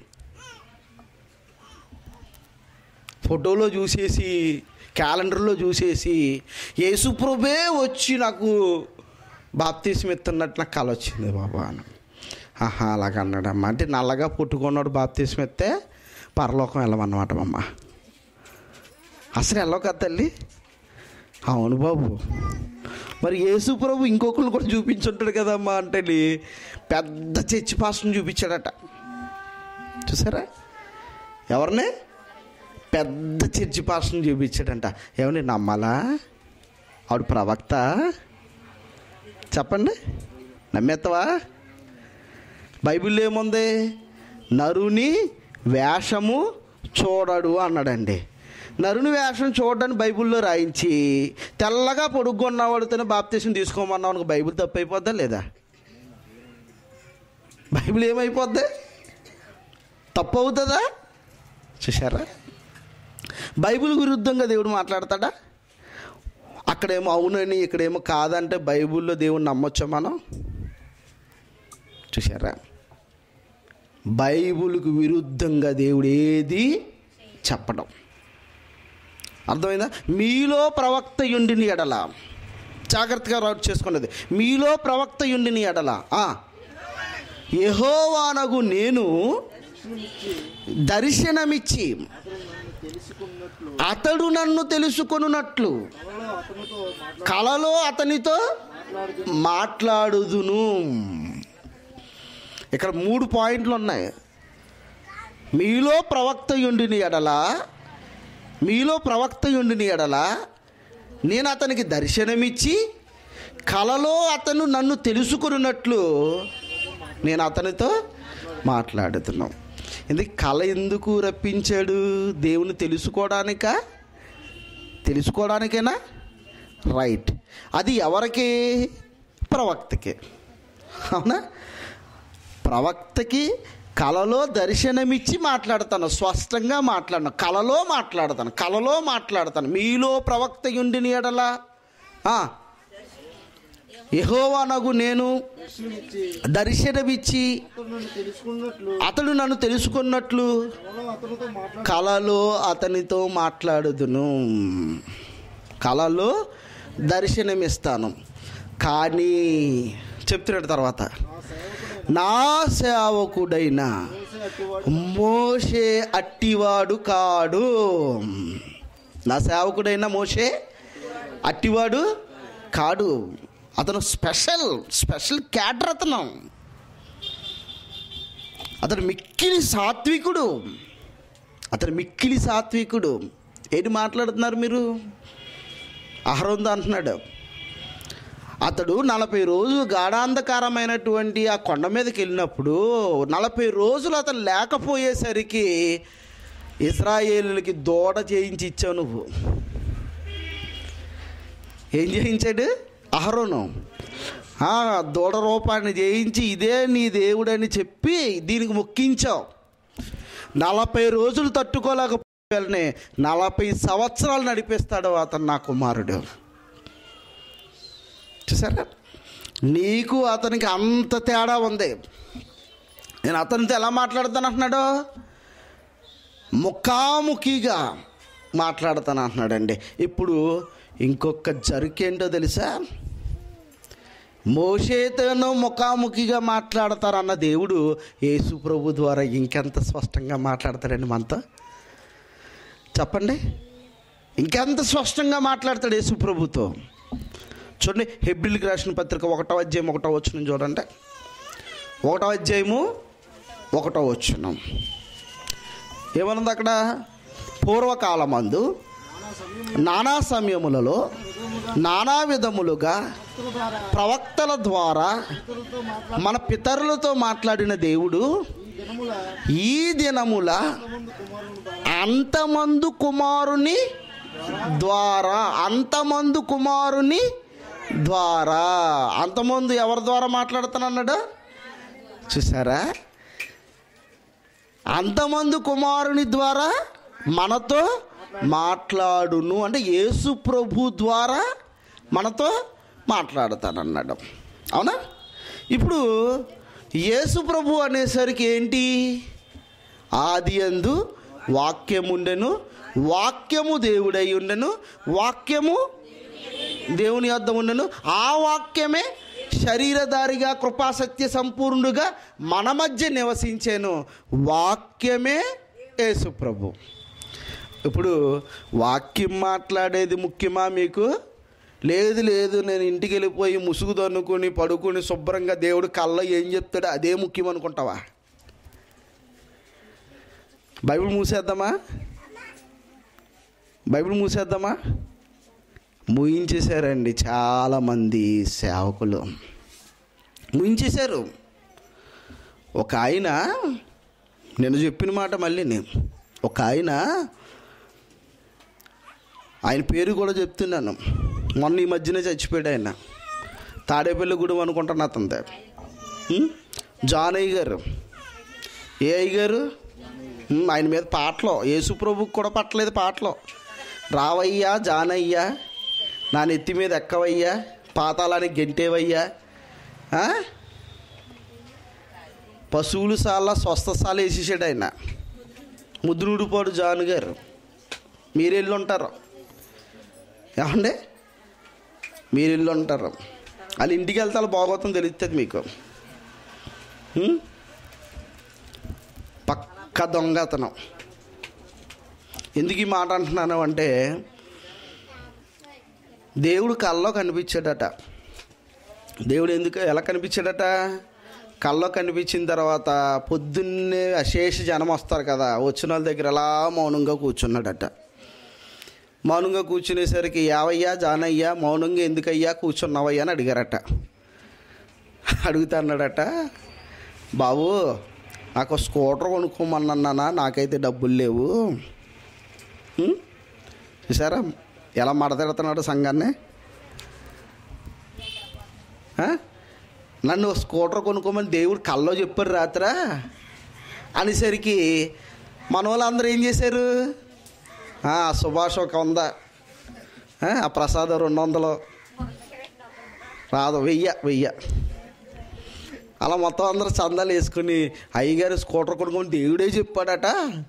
ఫోటోలో చూసేసి క్యాలెండర్లో చూసేసి యేసుప్రభే వచ్చి నాకు బాప్తీసం ఇస్తున్నట్టు నాకు కళ వచ్చింది బాబా అని ఆహా అలాగ అన్నాడమ్మా అంటే నల్లగా పుట్టుకున్నాడు బాప్తీసం ఇస్తే పరలోకం వెళ్ళమన్నమాట మమ్మ అసలు వెళ్ళవు కదా తల్లి అవును బాబు మరి యేసు ప్రభు ఇంకొకరిని కూడా చూపించుంటాడు కదమ్మా అంటే పెద్ద చర్చి పాస్టర్ని చూపించాడట చూసారా ఎవరిని పెద్ద చర్చి పాస్టర్ని చూపించాడంట ఏమని నమ్మాలా ఆవిడ ప్రవక్త చెప్పండి నమ్మేస్తావా బైబిల్లో ఏముంది నరుని వేషము చూడడు అన్నాడండి నరుని వేషం చూడడానికి బైబిల్లో రాయించి తెల్లగా పొడుగున్నవాడితోనే బాప్తీసం తీసుకోమన్నావు అనుకో బైబిల్ తప్పు అయిపోద్దా లేదా బైబిల్ ఏమైపోద్ది తప్పు అవుతుందా చూసారా బైబిల్ విరుద్ధంగా దేవుడు మాట్లాడతాడా అక్కడేమో అవునని ఇక్కడేమో కాదంటే బైబిల్లో దేవుడిని నమ్మొచ్చా మనం చూసారా బైబిల్కు విరుద్ధంగా దేవుడు ఏది చెప్పడం అర్థమైందా మీలో ప్రవక్త యుండిని ఎడల జాగ్రత్తగా రౌట్ చేసుకున్నది మీలో ప్రవక్త యుండిని ఎడల ఆ, యెహోవానగు నేను దర్శనమిచ్చి తెలుసుకున్నట్లు అతడు నన్ను తెలుసుకొనున్నట్లు కలలో అతనితో కలలో మాట్లాడుతూ అతనితో మాట్లాడుదును ఇక్కడ మూడు పాయింట్లు ఉన్నాయి మీలో ప్రవక్త యుండిని ఎడల మీలో ప్రవక్త యుండిని ఎడల నేను అతనికి దర్శనమిచ్చి కలలో అతను నన్ను తెలుసుకున్నట్లు నేను అతనితో మాట్లాడుతున్నాం ఎందుకు కళ ఎందుకు రప్పించాడు దేవుని తెలుసుకోవడానికా తెలుసుకోవడానికేనా రైట్ అది ఎవరికి ప్రవక్తకి అవునా ప్రవక్తకి కలలో దర్శనమిచ్చి మాట్లాడతాను స్పష్టంగా మాట్లాడను కలలో మాట్లాడతాను కలలో మాట్లాడతాను మీలో ప్రవక్త ఉండిని ఎడలా యహోవానగు నేను దర్శనమిచ్చి దర్శనమిచ్చి అతడు నన్ను తెలుసుకున్నట్లు అతడు నన్ను తెలుసుకున్నట్లు కలలో అతనితో మాట్లాడు కళలో అతనితో మాట్లాడుదును కళలో దర్శనమిస్తాను కానీ చెప్తున్నాడు తర్వాత నా సేవకుడు నా సేవకుడైన మోసే అట్టివాడు మోషే అట్టివాడు కాడు నా సేవకుడైన మోషే అట్టివాడు కాడు అతను స్పెషల్ స్పెషల్ క్యాటర్ అతను అతను మిక్కిలి సాత్వికుడు అతను మిక్కిలి సాత్వికుడు ఏంటి మాట్లాడుతున్నారు మీరు అహరోంద అంటున్నాడు అతడు నలభై రోజులు గాఢాంధకారమైనటువంటి ఆ కొండ మీదకి వెళ్ళినప్పుడు నలభై రోజులు అతను లేకపోయేసరికి ఇస్రాయేలులకి దూడ చేయించి ఇచ్చావు నువ్వు ఏం చేయించాడు అహరోను ఆ, దూడ రూపాన్ని చేయించి ఇదే నీ దేవుడని చెప్పి దీనికి మొక్కించావు నలభై రోజులు తట్టుకోలేకపోయాలని నలభై సంవత్సరాలు నడిపిస్తాడు అతను నా కుమారుడు చూసారా నీకు అతనికి అంత తేడా ఉంది నేను అతనితో ఎలా మాట్లాడతాను అంటున్నాడు ముఖాముఖిగా మాట్లాడతాను అంటున్నాడండి ఇప్పుడు ఇంకొక జరుకేంటో తెలుసా మోషేతోనో ముఖాముఖిగా మాట్లాడతారన్న దేవుడు యేసు ప్రభు ద్వారా ఇంకెంత స్పష్టంగా మాట్లాడతాడండి మనతో చెప్పండి ఇంకెంత స్పష్టంగా మాట్లాడతాడు యేసు ప్రభుతో చూడండి హెబ్రిల్కి రాసిన పత్రిక ఒకటో అధ్యాయం ఒకటో వచ్చిన చూడండి ఒకటో అధ్యాయము ఒకటో వచ్చిన ఏమన్నది అక్కడ పూర్వకాలమందు నానా సమయములలో నానా విధములుగా ప్రవక్తల ద్వారా మన పితరులతో మాట్లాడిన దేవుడు ఈ దినముల అంతమందు కుమారుని ద్వారా అంతమందు కుమారుని ద్వారా అంతమందు ఎవరి ద్వారా మాట్లాడుతానన్నాడు చూసారా అంతమంది కుమారుని ద్వారా మనతో మాట్లాడును అంటే యేసు ప్రభు ద్వారా మనతో మాట్లాడతానన్నాడు అవునా ఇప్పుడు యేసు ప్రభు అనేసరికి ఏంటి ఆది అందు వాక్యముండెను వాక్యము దేవుడై ఉండెను వాక్యము దేవుని యొద్ద ఉండెను ఆ వాక్యమే శరీరధారిగా కృపాసత్య సంపూర్ణుడుగా మన మధ్య నివసించాను వాక్యమే యేసు ప్రభు ఇప్పుడు వాక్యం మాట్లాడేది ముఖ్యమా మీకు లేదు లేదు నేను ఇంటికి వెళ్ళిపోయి ముసుగు తన్నుకొని పడుకొని శుభ్రంగా దేవుడు కళ్ళ ఏం చెప్తాడో అదే ముఖ్యం అనుకుంటావా బైబిల్ మూసేద్దామా బైబిల్ మూసేద్దామా ముయించేశారండి చాలామంది సేవకులు ముయించేశారు ఒక ఆయన నేను చెప్పిన మాట మళ్ళీ నేను ఒక ఆయన ఆయన పేరు కూడా చెప్తున్నాను మొన్న ఈ మధ్యనే చచ్చిపోయాడు ఆయన తాడేపల్లి గుడి అనుకుంటాను అతందే ఉం? జాన్ అయ్య గారు ఏ అయ్య గారు ఉం, ఆయన మీద పాటలు యేసు ప్రభుకి కూడా పట్టలేదు పాటలు రావయ్యా జానయ్యా నా నెత్తి మీద ఎక్కవయ్యా పాతాళానికి గెంటేవయ్యా ఆ? పశువులు సాల స్వస్థశాల వేసేసాడు ఆయన ముద్దునుడిపాడు జాను గారు మీరు వెళ్ళి ఉంటారు ఏమండి మీరు వెళ్ళి ఉంటారు వాళ్ళు ఇంటికి వెళ్తే వాళ్ళు బాగోతం తెలుస్తుంది మీకు ఉం? పక్క దొంగతనం ఎందుకు ఈ మాట అంటున్నాను అంటే దేవుడు కల్లో కనిపించాడట దేవుడు ఎందుకు ఎలా కనిపించాడట కల్లో కనిపించిన తర్వాత పొద్దున్నే అశేష జనం వస్తారు కదా వచ్చిన వాళ్ళ దగ్గర అలా మౌనంగా కూర్చున్నాడట మౌనంగా కూర్చునేసరికి యావయ్యా జానయ్యా మౌనంగా ఎందుకయ్యా కూర్చున్నావయ్యా అని అడిగారట అడుగుతాన్నాడట బాబు నాకు స్కూటర్ కొనుక్కోమన్నానా నాకైతే డబ్బులు లేవు ఉం? చూసారా ఎలా మడతెడుతున్నాడు సంఘాన్ని ఆ? నన్ను స్కూటర్ కొనుక్కోమని దేవుడు కల్లో చెప్పారు రాత్రా అనేసరికి మన వాళ్ళందరూ ఏం చేశారు ఆ, సుభాష్ ఒక వంద ఆ, ఆ ప్రసాదం రెండు వందలు రాదు వెయ్య వెయ్య అలా మొత్తం అందరూ చందాలు వేసుకుని అయ్యగారు స్కూటర్ కొనుక్కొని దేవుడే చెప్పాడట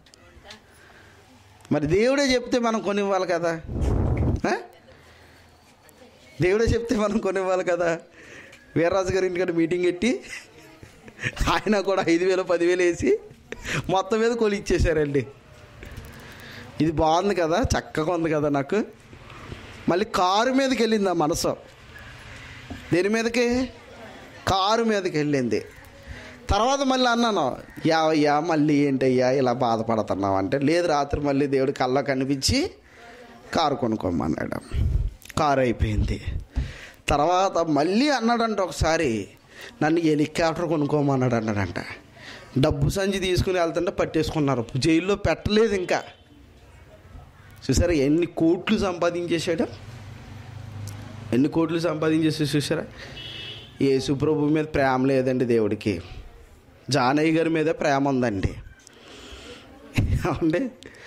మరి దేవుడే చెప్తే మనం కొనివ్వాలి కదా ఆ? దేవుడే చెప్తే మనం కొనివ్వాలి కదా వీర్రాజు గారి ఇంటికాడ మీటింగ్ పెట్టి ఆయన కూడా ఐదు వేలు పదివేలు వేసి మొత్తం మీద కొని ఇచ్చేసారండి ఇది బాగుంది కదా చక్కగా ఉంది కదా నాకు మళ్ళీ కారు మీదకి వెళ్ళింది ఆ మనసు దేని మీదకి కారు మీదకి వెళ్ళింది తర్వాత మళ్ళీ అన్నాను యావయ్యా మళ్ళీ ఏంటయ్యా ఇలా బాధపడుతున్నావు అంటే లేదు రాత్రి మళ్ళీ దేవుడు కళ్ళ కనిపించి కారు కొనుక్కోమన్నాడు కారు అయిపోయింది తర్వాత మళ్ళీ అన్నాడంట ఒకసారి నన్ను హెలికాప్టర్ కొనుక్కోమన్నాడు అన్నాడంట డబ్బు సంచి తీసుకుని వెళ్తుంటే పట్టేసుకున్నారు జైల్లో పెట్టలేదు ఇంకా చూసారా ఎన్ని కోట్లు సంపాదించేశాడు ఎన్ని కోట్లు సంపాదించేసి చూసారా యేసు ప్రభు మీద ప్రేమ లేదండి దేవుడికి జానయ్య గారి మీద ప్రేమ ఉందండి ఏమండి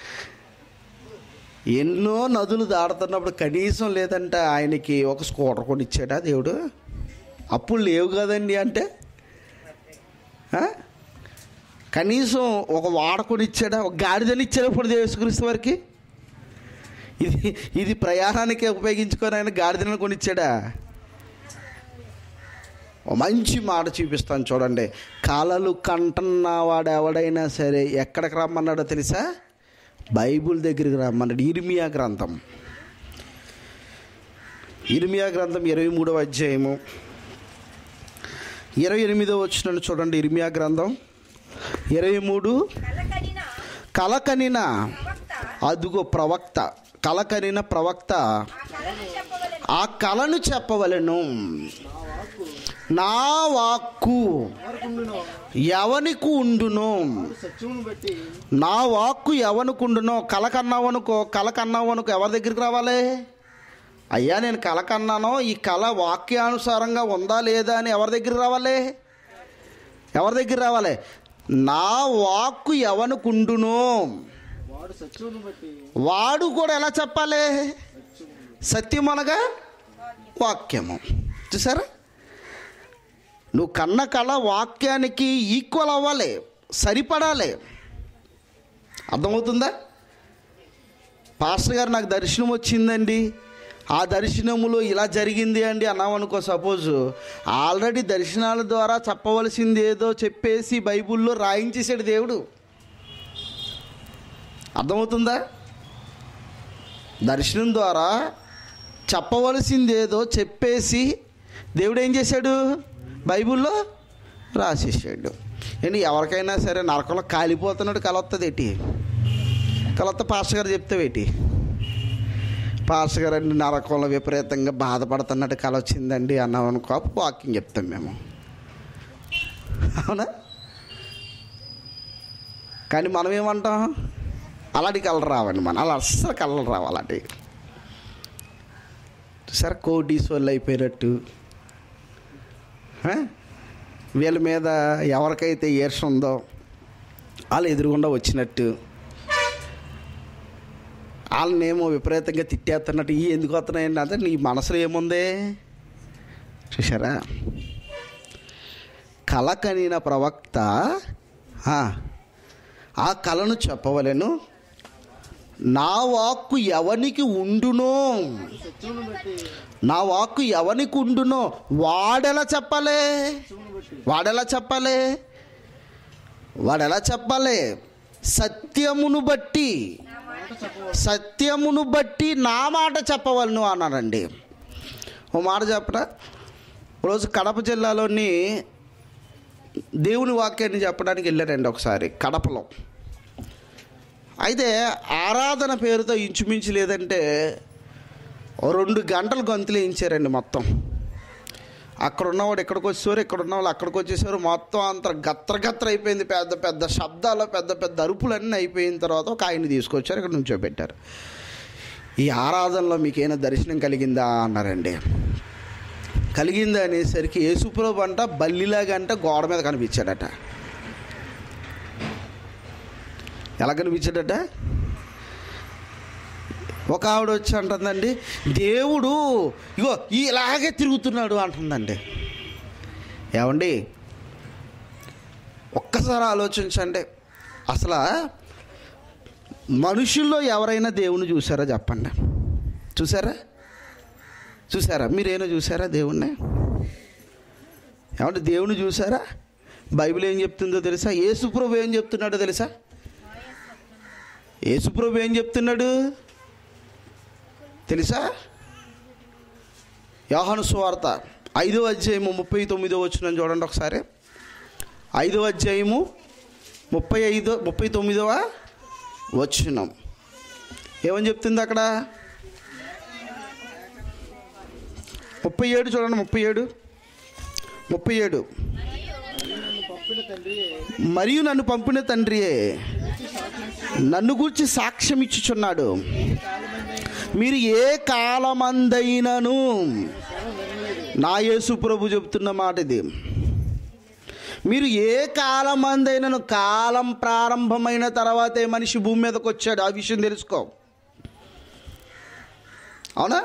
ఎన్నో నదులు దాడుతున్నప్పుడు కనీసం లేదంటే ఆయనకి ఒక స్కూటర్ కొని ఇచ్చాడా దేవుడు అప్పుడు లేవు కదండి అంటే ఆ? కనీసం ఒక వాడకొని ఇచ్చాడా ఒక గాడిదని ఇచ్చాడా ఇప్పుడు యేసుక్రీస్తు వారికి ఇది ఇది ప్రయాణానికి ఉపయోగించుకొని ఆయన గాడిదలను కొనిచ్చాడా ఓ మంచి మాట చూపిస్తాను చూడండి కలలు కంటున్నవాడు ఎవడైనా సరే ఎక్కడికి రమ్మన్నాడో తెలుసా బైబుల్ దగ్గరికి రమ్మన్నాడు ఇర్మియా గ్రంథం ఇర్మియా గ్రంథం ఇరవై మూడవ అధ్యాయము ఇరవై ఎనిమిదో వచ్చిన చూడండి ఇర్మియా గ్రంథం ఇరవై మూడు కలకడిన కలకనిన ప్రవక్త అదుగో ప్రవక్త కలకనిన ప్రవక్త ఆ కలను చెప్పవలెను ఆ కళను చెప్పవలను నా వాక్కు ఎవనికి ఉండును సత్యమును బట్టి నా వాక్కు ఎవనికి ఉండునో కల కన్నావనుకో కల కన్నావనుకో ఎవరి దగ్గరికి రావాలి అయ్యా నేను కల కన్నానో ఈ కళ వాక్యానుసారంగా ఉందా లేదా అని ఎవరి దగ్గరికి రావాలి ఎవరి దగ్గర రావాలి నా వాక్కు ఎవనికి ఉండునో వాడు సత్యమును బట్టి వాడు కూడా ఎలా చెప్పాలి సత్యం అనగా వాక్యము చూసారా నువ్వు కన్న కళ వాక్యానికి ఈక్వల్ అవ్వాలి సరిపడాలి అర్థమవుతుందా పాస్టర్ గారు నాకు దర్శనం వచ్చిందండి ఆ దర్శనములో ఇలా జరిగింది అండి అన్నామనుకో సపోజ్ ఆల్రెడీ దర్శనాల ద్వారా చెప్పవలసింది ఏదో చెప్పేసి బైబిల్లో రాయించేసాడు దేవుడు అర్థమవుతుందా దర్శనం ద్వారా చెప్పవలసింది ఏదో చెప్పేసి దేవుడు ఏం చేశాడు బైబిల్లో రాసేసాడు ఏంటి ఎవరికైనా సరే నరకంలో కాలిపోతున్నాడు కలొస్తుంది ఏంటి కలొత్త పాస్టర్ గారు చెప్తావేటి పాస్టర్ గారు అండి నరకంలో విపరీతంగా బాధపడుతున్నట్టు కల వచ్చిందండి అన్నాం అనుకో అప్పుడు వాకింగ్ చెప్తాం మేము అవునా కానీ మనం ఏమంటాం అలాంటి కలర్ రావండి మనం అలా అస్సలు కలర్ రావు అలాంటి సరే కోటీస్ వాళ్ళు అయిపోయినట్టు ఆ? వీళ్ళ మీద ఎవరికైతే ఈర్ష ఉందో వాళ్ళు ఎదురుగుండా వచ్చినట్టు వాళ్ళనేమో విపరీతంగా తిట్టేస్తున్నట్టు ఈ ఎందుకు వస్తున్నాయండి అంటే నీ మనసులో ఏముంది చూసారా కళ కనిన ప్రవక్త ఆ, ఆ కళను చెప్పవలెను నా వాక్కు ఎవనికి ఉండునో సత్యమును బట్టి నా వాక్కు ఎవనికి ఉండునో వాడెలా చెప్పాలి సత్యమును బట్టి వాడెలా చెప్పాలి వాడెలా చెప్పాలి సత్యమును బట్టి సత్యమును బట్టి నా మాట చెప్పవలను అన్నారండి ఓ మాట చెప్పరా రోజు కడప జిల్లాలోని దేవుని వాక్యాన్ని చెప్పడానికి వెళ్ళారండి ఒకసారి కడపలో అయితే ఆరాధన పేరుతో ఇంచుమించు లేదంటే ఓ రెండు గంటలు గంతులు వేయించారండి మొత్తం అక్కడ ఉన్నవాడు ఎక్కడికి వచ్చేవారు ఇక్కడ ఉన్నవాళ్ళు అక్కడికి వచ్చేసారు మొత్తం అంత గత్ర గత్ర అయిపోయింది పెద్ద పెద్ద శబ్దాలు పెద్ద పెద్ద అరుపులన్నీ అయిపోయిన తర్వాత ఒక ఆయన్ని తీసుకొచ్చారు ఇక్కడ నుంచోబెట్టారు ఈ ఆరాధనలో మీకేమైనా దర్శనం కలిగిందా అన్నారండి కలిగిందా అనేసరికి యేసుప్రభు అంట బల్లిలాగంట గోడ మీద కనిపించాడట ఎలా కనిపించాడట ఒక ఆవిడ వచ్చి అంటుందండి దేవుడు ఇగో ఇలాగే తిరుగుతున్నాడు అంటుందండి ఏమండి ఒక్కసారి ఆలోచించండి అసలు మనుషుల్లో ఎవరైనా దేవుని చూసారా చెప్పండి చూసారా చూసారా మీరేనా చూసారా దేవుణ్ణి ఏమంటే దేవుని చూసారా బైబిల్ ఏం చెప్తుందో తెలుసా యేసుప్రభు ఏం చెప్తున్నాడో తెలుసా యేసుప్రభు ఏం చెప్తున్నాడు తెలుసా యోహాను సువార్త ఐదో అధ్యాయము ముప్పై తొమ్మిదో వచ్చిన చూడండి ఒకసారి ఐదో అధ్యాయము ముప్పై ఐదో ముప్పై తొమ్మిదవ వచ్చినం ఏమని చెప్తుంది అక్కడ ముప్పై ఏడు చూడండి ముప్పై ఏడు ముప్పై ఏడు పంపిన తండ్రి మరియు నన్ను పంపిన తండ్రియే నన్ను గురించి సాక్ష్యం ఇచ్చుచున్నాడు మీరు ఏ కాలమందైనను నా యేసు ప్రభు చెప్తున్న మాట ఇది మీరు ఏ కాలమందైనను కాలం ప్రారంభమైన తర్వాతే మనిషి భూమి మీదకి వచ్చాడు ఆ విషయం తెలుసుకో అవునా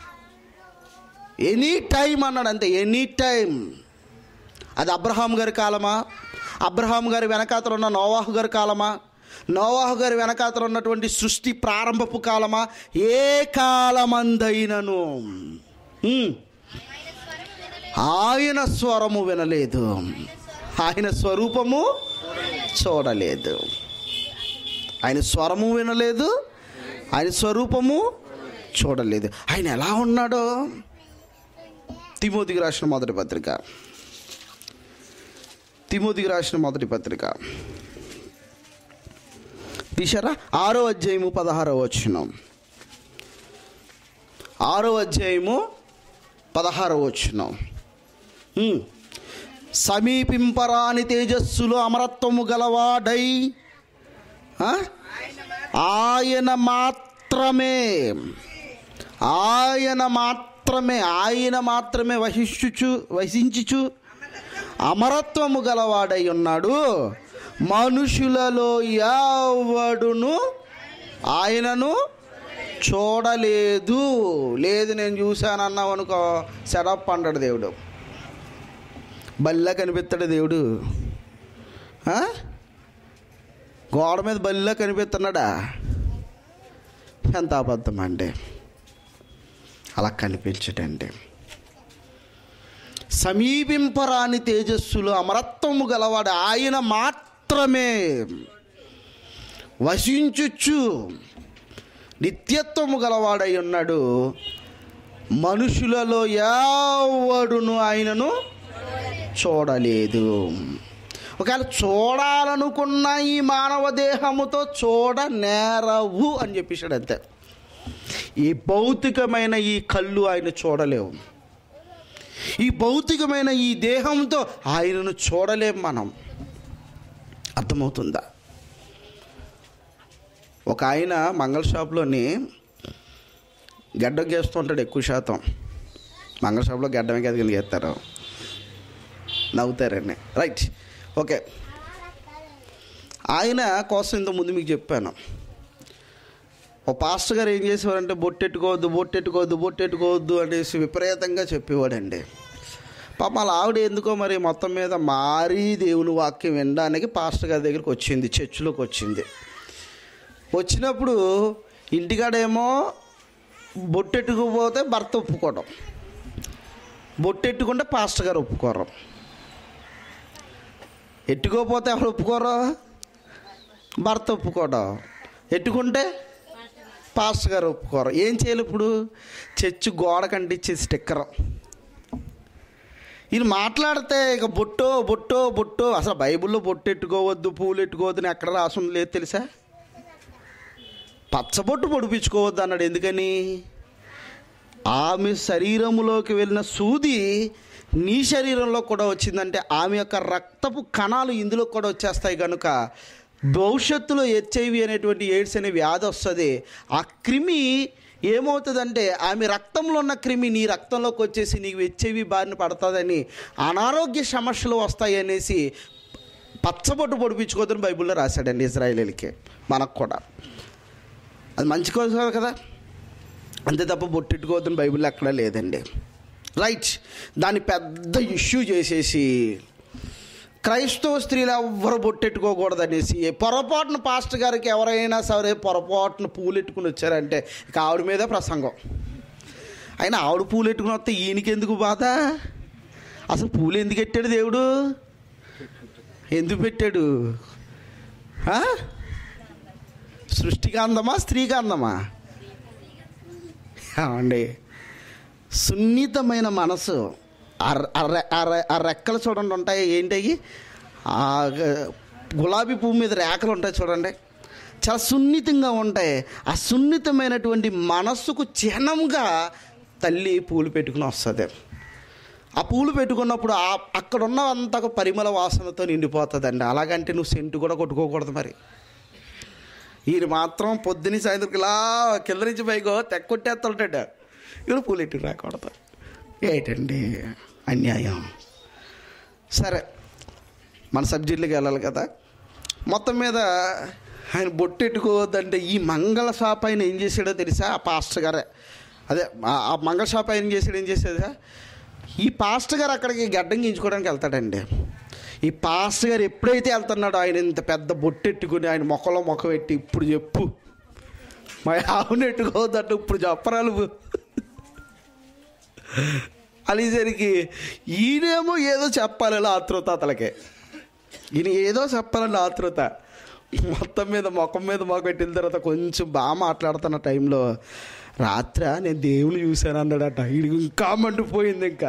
ఎనీ టైం అన్నాడు అంతే ఎనీ టైం అది అబ్రహాం గారి కాలమా అబ్రహాం గారి వెనకాతలు ఉన్న నోవాహు గారి కాలమా నోవాహు గారి వెనకాతలు ఉన్నటువంటి సృష్టి ప్రారంభపు కాలమా ఏ కాలమందైనను ఉమ్. ఆయన స్వరము వినలేదు ఆయన స్వరూపము చూడలేదు ఆయన స్వరము వినలేదు ఆయన స్వరూపము చూడలేదు ఆయన ఎలా ఉన్నాడో తిమోతికి రాసిన మొదటి పత్రిక తిమోతికి రాసిన మొదటి పత్రిక తీశారా ఆరో అధ్యాయము పదహారో వచ్చినాం ఆరో అధ్యాయము పదహారో వచ్చినాం సమీపింపరాని తేజస్సులో అమరత్వము గలవాడై ఆ? ఆయన మాత్రమే ఆయన మాత్రమే ఆయన మాత్రమే వహించుచు వహించుచు అమరత్వము గలవాడై ఉన్నాడు మనుషులలో ఎవడును ఆయనను చూడలేదు లేదు నేను చూశాను అన్నావు అనుకో సెడప్ అంటాడు దేవుడు బల్లా కనిపిస్తాడు దేవుడు ఆ? గోడ మీద బల్లా కనిపిస్తున్నాడా ఎంత అబద్ధం అండి అలా కనిపించటండి సమీపింపరాని తేజస్సులు అమరత్వము గలవాడు ఆయన మాత్రమే వసించుచు నిత్యత్వము గలవాడై ఉన్నాడు మనుషులలో ఎవడును ఆయనను చూడలేదు ఒకవేళ చూడాలనుకున్న ఈ మానవ దేహముతో చూడనేరవు అని చెప్పేశాడు అంతే ఈ భౌతికమైన ఈ కళ్ళు ఆయన చూడలేవు ఈ భౌతికమైన ఈ దేహంతో ఆయనను చూడలేం మనం అర్థమవుతుందా ఒక ఆయన మంగళ షాప్లోని గడ్డం గేస్తుంటాడు ఎక్కువ శాతం మంగళ షాప్లో గడ్డమే కదా కింద గేస్తారు నవ్వుతారండి రైట్ ఓకే ఆయన కోసం ఇంత ముందు మీకు చెప్పాను ఓ పాస్టర్ గారు ఏం చేసేవారంటే బొట్టెట్టుకోవద్దు బొట్టెట్టుకోవద్దు బొట్టెట్టుకోవద్దు అనేసి విపరీతంగా చెప్పేవాడండి పాప వాళ్ళ ఆవిడ ఎందుకో మరి మొత్తం మీద మారి దేవుని వాక్యం వినడానికి పాస్టర్ గారి దగ్గరికి వచ్చింది చర్చిలోకి వచ్చింది వచ్చినప్పుడు ఇంటికాడేమో బొట్టెట్టుకుపోతే భర్త ఒప్పుకోవడం బొట్టెట్టుకుంటే పాస్టర్ గారు ఒప్పుకోరు ఎట్టుకోపోతే ఎవరు ఒప్పుకోరు భర్త ఒప్పుకోవడం ఎట్టుకుంటే పాస్టర్ గారు ఒప్పుకోరు ఏం చేయాలి ఇప్పుడు చర్చి గోడ కంటించే స్టిక్కర్ ఈయన మాట్లాడితే ఇక బొట్టో బొట్టో బొట్టో అసలు బైబిల్లో బొట్టు ఎట్టుకోవద్దు పూలు ఎట్టుకోవద్దు అని ఎక్కడ రాసుంది లేదు తెలుసా పచ్చబొట్టు పొడిపించుకోవద్దు అన్నాడు ఎందుకని ఆమె శరీరములోకి వెళ్ళిన సూది నీ శరీరంలో కూడా వచ్చిందంటే ఆమె యొక్క రక్తపు కణాలు ఇందులో కూడా వచ్చేస్తాయి కనుక భవిష్యత్తులో హెచ్ఐవి అనేటువంటి ఎయిడ్స్ అనే వ్యాధి వస్తుంది ఆ క్రిమి ఏమవుతుందంటే ఆమె రక్తంలో ఉన్న క్రిమి నీ రక్తంలోకి వచ్చేసి నీకు హెచ్ఐవి బారిన పడుతుందని అనారోగ్య సమస్యలు వస్తాయి అనేసి పచ్చబొట్టు పొడిపించుకోవద్దని బైబిల్లో రాశాడండి ఇజ్రాయేలీలకి మనకు కూడా అది మంచి కోసం కదా అంతే తప్ప బొట్టెట్టుకోవద్దని బైబిల్లో ఎక్కడా లేదండి రైట్ దాన్ని పెద్ద ఇష్యూ చేసేసి క్రైస్తవ స్త్రీలు ఎవ్వరు బొట్టెట్టుకోకూడదు అనేసి పొరపాటున పాస్టర్ గారికి ఎవరైనా సరే పొరపాటున పూలు ఎట్టుకుని వచ్చారంటే ఇక ఆవిడ మీదే ప్రసంగం అయినా ఆవిడ పూలు ఎట్టుకుని వస్తే ఈయనకి ఎందుకు బాధ అసలు పూలు ఎందుకు పెట్టాడు దేవుడు ఎందుకు పెట్టాడు ఆ? సృష్టికి అందమా స్త్రీకి అందమా అండి సున్నితమైన మనసు ఆ రె- ఆ రె- ఆ రె- ఆ రెక్కలు చూడండి ఉంటాయి ఏంటవి ఆ గ- గులాబీ పువ్వు మీద రేఖలు ఉంటాయి చూడండి చాలా సున్నితంగా ఉంటాయి ఆ సున్నితమైనటువంటి మనస్సుకు చిహ్నంగా తల్లి పూలు పెట్టుకుని వస్తుంది ఆ పూలు పెట్టుకున్నప్పుడు ఆ అక్కడ ఉన్నంత పరిమళ వాసనతో నిండిపోతుందండి అలాగంటే నువ్వు సెంటు కూడా కొట్టుకోకూడదు మరి ఈయన మాత్రం పొద్దున సాయంత్రం ఇలా కింద నుంచి పైగో తెగ కొట్టేస్తుంటాడు ఇక్కడ పూలు ఎట్టుకు రాకూడదు ఏంటండి అన్యాయం సరే మన సబ్జెక్టులకు వెళ్ళాలి కదా మొత్తం మీద ఆయన బొట్టెట్టుకోవద్దంటే ఈ మంగళ షాప్ ఆయన ఏం చేశాడో తెలుసా ఆ పాస్టర్ గారే అదే ఆ- ఆ మంగళ షాప్ ఆయన ఏం చేశాడు ఏం చేసేదా ఈ పాస్టర్ గారు అక్కడికి గడ్డం గీంచుకోవడానికి వెళ్తాడండి ఈ పాస్టర్ గారు ఎప్పుడైతే వెళ్తున్నాడో ఆయన ఇంత పెద్ద బొట్టెట్టుకుని ఆయన మొక్కలో మొక్క పెట్టి ఇప్పుడు చెప్పు మా ఆవును ఎట్టుకోవద్దంటే ఇప్పుడు చెప్పరా నువ్వు అనేసరికి ఈయనేమో ఏదో చెప్పాలి ఆతృత అతలకే ఈయన ఏదో చెప్పాలని ఆతృత మొత్తం మీద ముఖం మీద మాకు పెట్టిన తర్వాత కొంచెం బాగా మాట్లాడుతున్న టైంలో రాత్ర నేను దేవుని చూశాను అన్నాడట ఈడికి ఇంకా మండిపోయింది ఇంకా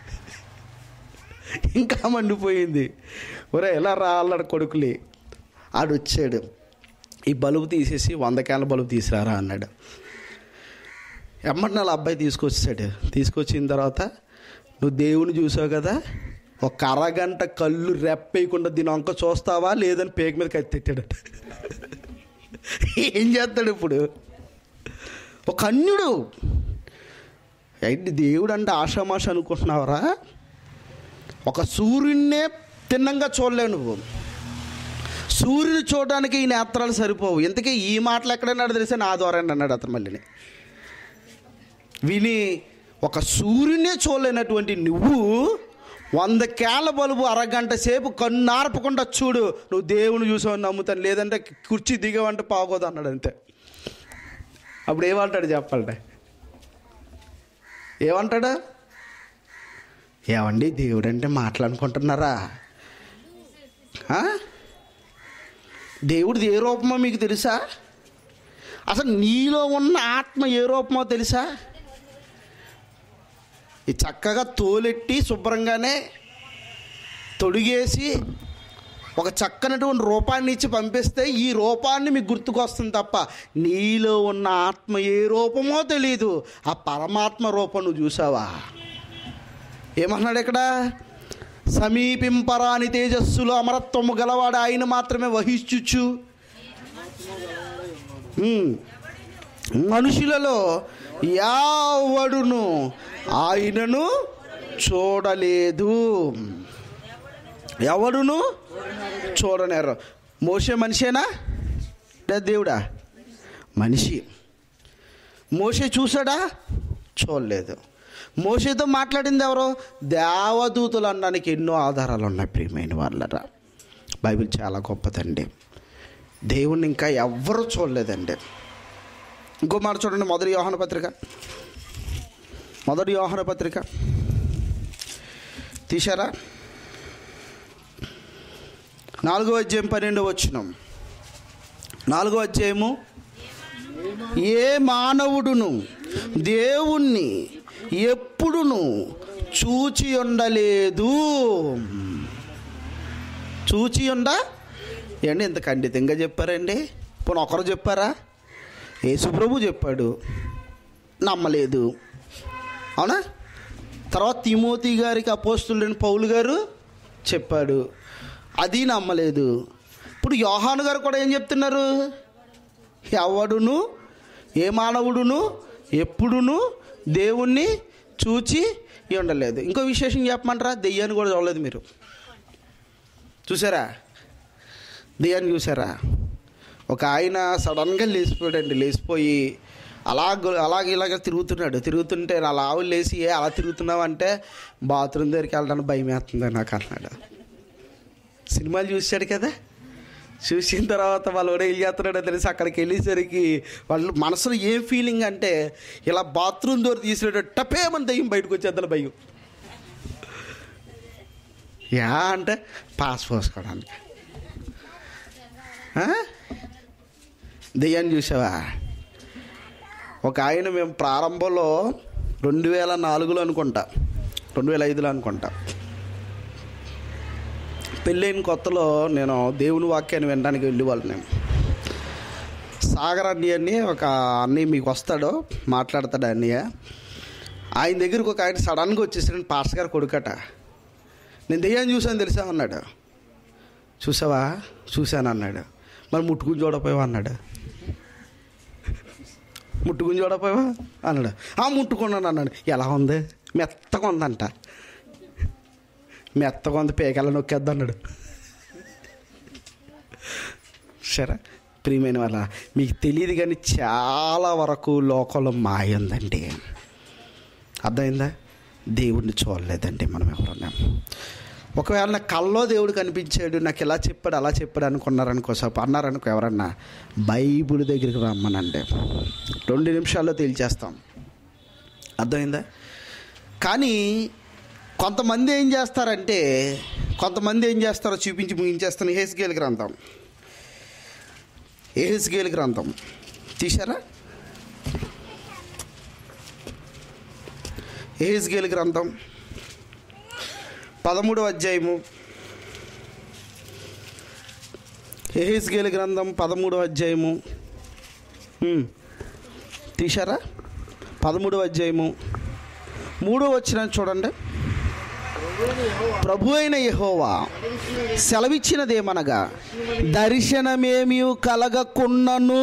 ఇంకా మండిపోయింది ఒరే ఎలా రా అన్నాడు కొడుకులి ఆడు వచ్చాడు ఈ బలుబు తీసేసి వంద క్యాన్ల బలుబు తీసుకురారా అన్నాడు ఎమ్మటి నాలుగు అబ్బాయి తీసుకొచ్చాడు తీసుకొచ్చిన తర్వాత నువ్వు దేవుని చూసావు కదా ఒక అరగంట కళ్ళు రెప్పేయకుండా దీని వంక చూస్తావా లేదని పేక మీద కత్తెట్టాడట ఏం చేస్తాడు ఇప్పుడు ఒక అన్యుడు ఏంటి దేవుడు అంటే ఆషామాష అనుకుంటున్నావరా ఒక సూర్యున్నే తిన్నంగా చూడలేవు నువ్వు సూర్యుని చూడడానికి ఈ నేత్రాలు సరిపోవు ఇంతకీ ఈ మాటలు ఎక్కడన్నాడు తెలిసే నా ద్వారా అన్నాడు అతను మళ్ళీని విని ఒక సూర్యునే చూడలేనటువంటి నువ్వు వంద కేళ్ళ బలుబు అరగంట సేపు కన్నార్పకుండా చూడు నువ్వు దేవుని చూసావు నమ్ముతాను లేదంటే కుర్చీ దిగవంటే పాగోదు అన్నాడు అంతే అప్పుడు ఏమంటాడు చెప్పాలంటే ఏమంటాడు ఏమండి దేవుడు అంటే మాట్లాడుకుంటున్నారా ఆ? దేవుడిది ఏ రూపమో మీకు తెలుసా అసలు నీలో ఉన్న ఆత్మ ఏ రూపమో తెలుసా ఈ చక్కగా తోలెట్టి శుభ్రంగానే తొడిగేసి ఒక చక్కనటువంటి రూపాన్ని ఇచ్చి పంపిస్తే ఈ రూపాన్ని మీకు గుర్తుకొస్తుంది తప్ప నీలో ఉన్న ఆత్మ ఏ రూపమో తెలియదు ఆ పరమాత్మ రూపం నువ్వు చూసావా ఏమన్నాడు ఇక్కడ సమీపింపరాని తేజస్సులో అమరత్వము గలవాడు ఆయన మాత్రమే వహించుచు ఉమ్. మనుషులలో యావడును ఆయనను చూడలేదు ఎవడును చూడనేరు మోసే మనిషేనా లేదా దేవుడా మనిషి మోసే చూసాడా చూడలేదు మోసేతో మాట్లాడింది ఎవరు దేవదూతలు అనడానికి ఎన్నో ఆధారాలు ఉన్నాయి ప్రియమైన వాళ్ళరా బైబిల్ చాలా గొప్పదండి దేవుణ్ణి ఇంకా ఎవ్వరూ చూడలేదండి ఇంకో మాట చూడండి మొదటి యోహన పత్రిక మొదటి యోహన పత్రిక తీశారా నాలుగో అధ్యాయం పన్నెండు వచ్చినాం నాలుగో అధ్యాయము ఏ మానవుడును దేవుణ్ణి ఎప్పుడును చూచి ఉండలేదు చూచి ఉండ ఏంటి ఇంత ఖండితంగా చెప్పారండి పోనీ ఒకరు చెప్పారా యేసుప్రభు చెప్పాడు నమ్మలేదు అవునా తర్వాత తిమోతి గారికి అపోస్తులని పౌలు గారు చెప్పాడు అది నమ్మలేదు ఇప్పుడు యోహాను గారు కూడా ఏం చెప్తున్నారు ఎవడును ఏ మానవుడును ఎప్పుడును దేవుణ్ణి చూచి ఉండలేదు ఇంకో విశేషం చెప్పమంటారా దెయ్యాన్ని కూడా చూడలేదు మీరు చూసారా దెయ్యాన్ని చూసారా ఒక ఆయన సడన్గా లేచిపోయాడండి లేచిపోయి అలాగ అలాగ ఇలాగ తిరుగుతున్నాడు తిరుగుతుంటే నా ఆవులు లేచి ఏ అలా తిరుగుతున్నావు అంటే బాత్రూమ్ దగ్గరికి వెళ్ళడానికి భయం వేస్తుంది నాకు అన్నాడు సినిమాలు చూశాడు కదా చూసిన తర్వాత వాళ్ళు కూడా ఏం చేస్తున్నాడో తెలిసి అక్కడికి వెళ్ళేసరికి వాళ్ళు మనసులో ఏం ఫీలింగ్ అంటే ఇలా బాత్రూమ్ డోర్ తీసినట్టు టపేమని దయ్యం బయటకు వచ్చేద్దల భయం యా అంటే పాస్ పోసుకోవడానికి ఆ? దెయ్యాన్ని చూసావా ఒక ఆయన మేము ప్రారంభంలో రెండు వేల నాలుగులో అనుకుంటా రెండు వేల ఐదులో అనుకుంటా పెళ్ళైన కొత్తలో నేను దేవుని వాక్యాన్ని వినడానికి వెళ్ళేవాళ్ళు నేను సాగర్ అన్నయ్య అని ఒక అన్నయ్య మీకు వస్తాడు మాట్లాడతాడు అన్నయ్య ఆయన దగ్గరికి ఒక ఆయన సడన్గా వచ్చేసాడు పాస్టర్ గారు కొడుకట నేను దెయ్యాన్ని చూసాను తెలుసా అన్నాడు చూసావా చూశాను అన్నాడు మరి ముట్టుకుని చూడపోయావా అన్నాడు ముట్టుకుని చూడపోయావా అన్నాడు ఆ ముట్టుకున్నాను అన్నాడు ఎలా ఉంది మెత్తగా ఉందంట మెత్తగా ఉంది పేకల నొక్కేద్దా అన్నాడు సరే ప్రియమైన వాళ్ళ మీకు తెలియదు కానీ చాలా వరకు లోకంలో మాయ ఉందండి అర్థమైందా దేవుడిని చూడలేదండి మనం ఎవరన్నా ఒకవేళ నా కల్లో దేవుడు కనిపించాడు నాకు ఇలా చెప్పాడు అలా చెప్పాడు అనుకున్నారనుకో సార్ అన్నారనుకో ఎవరన్నా బైబిల్ దగ్గరికి రమ్మనండి రెండు నిమిషాల్లో తేల్చేస్తాం అర్థమైందా కానీ కొంతమంది ఏం చేస్తారంటే కొంతమంది ఏం చేస్తారో చూపించి ముగించేస్తాను ఏహెస్గేల్ గ్రంథం ఏహెస్గేల్ గ్రంథం తీశారా ఏహెస్గేల్ గ్రంథం పదమూడవ అధ్యాయము ఏహెస్గేల్ గ్రంథం పదమూడవ అధ్యాయము ఉమ్. తీశారా పదమూడవ అధ్యాయము మూడో వచ్చిన చూడండి ప్రభు అయిన యహోవా సెలవిచ్చినదేమనగా దర్శనమేమి కలగకున్నను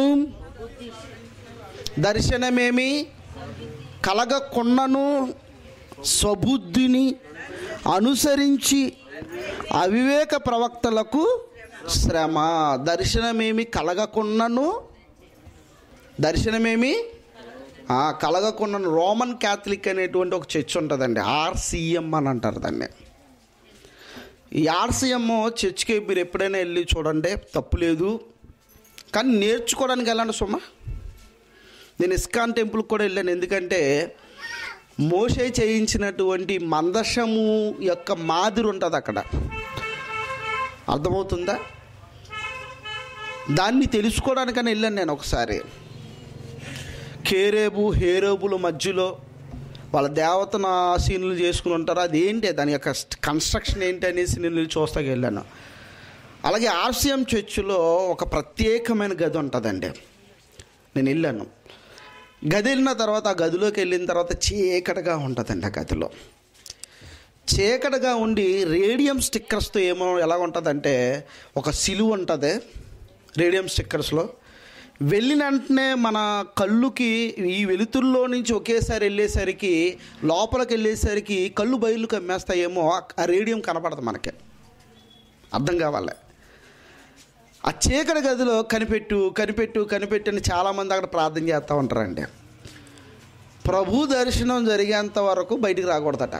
దర్శనమేమి కలగకున్నను స్వబుద్ధిని అనుసరించి అవివేక ప్రవక్తలకు శ్రమ దర్శనమేమి కలగకున్నను దర్శనమేమి ఆ, కలగకున్నను రోమన్ క్యాథలిక్ అనేటువంటి ఒక చర్చ్ ఉంటుందండి ఆర్సీఎం అని అంటారు దాన్ని ఈ ఆర్సీఎం చర్చ్కి మీరు ఎప్పుడైనా వెళ్ళి చూడండి తప్పు లేదు కానీ నేర్చుకోవడానికి వెళ్ళండి సుమా నేను ఇస్కాన్ టెంపుల్కి కూడా వెళ్ళాను ఎందుకంటే మోషే చేయించినటువంటి మందశము యొక్క మాదిరి ఉంటుంది అక్కడ అర్థమవుతుందా దాన్ని తెలుసుకోవడానికని వెళ్ళాను నేను ఒకసారి కేరేబు హేరేబుల మధ్యలో వాళ్ళ దేవతను సీన్లు చేసుకుని ఉంటారు అదేంటి దాని యొక్క కన్స్ట్రక్షన్ ఏంటి అనేసి నేను చూస్తాకి వెళ్ళాను అలాగే ఆర్సిఎం చర్చిలో ఒక ప్రత్యేకమైన గది ఉంటుందండి నేను వెళ్ళాను గది వెళ్ళిన తర్వాత ఆ గదిలోకి వెళ్ళిన తర్వాత చీకటిగా ఉంటుందండి ఆ గదిలో చీకటిగా ఉండి రేడియం స్టిక్కర్స్తో ఏమో ఎలా ఉంటుందంటే ఒక సిలువ ఉంటుంది రేడియం స్టిక్కర్స్లో వెళ్ళిన వెంటనే మన కళ్ళుకి ఈ వెలుతుల్లో నుంచి ఒకేసారి వెళ్ళేసరికి లోపలికి వెళ్ళేసరికి కళ్ళు బయలు కమ్మేస్తాయేమో ఆ రేడియం కనపడదు మనకి అర్థం కావాలి ఆ చీకటి గదిలో కనిపెట్టు కనిపెట్టు కనిపెట్టు అని చాలామంది అక్కడ ప్రార్థన చేస్తూ ఉంటారండి ప్రభు దర్శనం జరిగేంత వరకు బయటికి రాకూడదట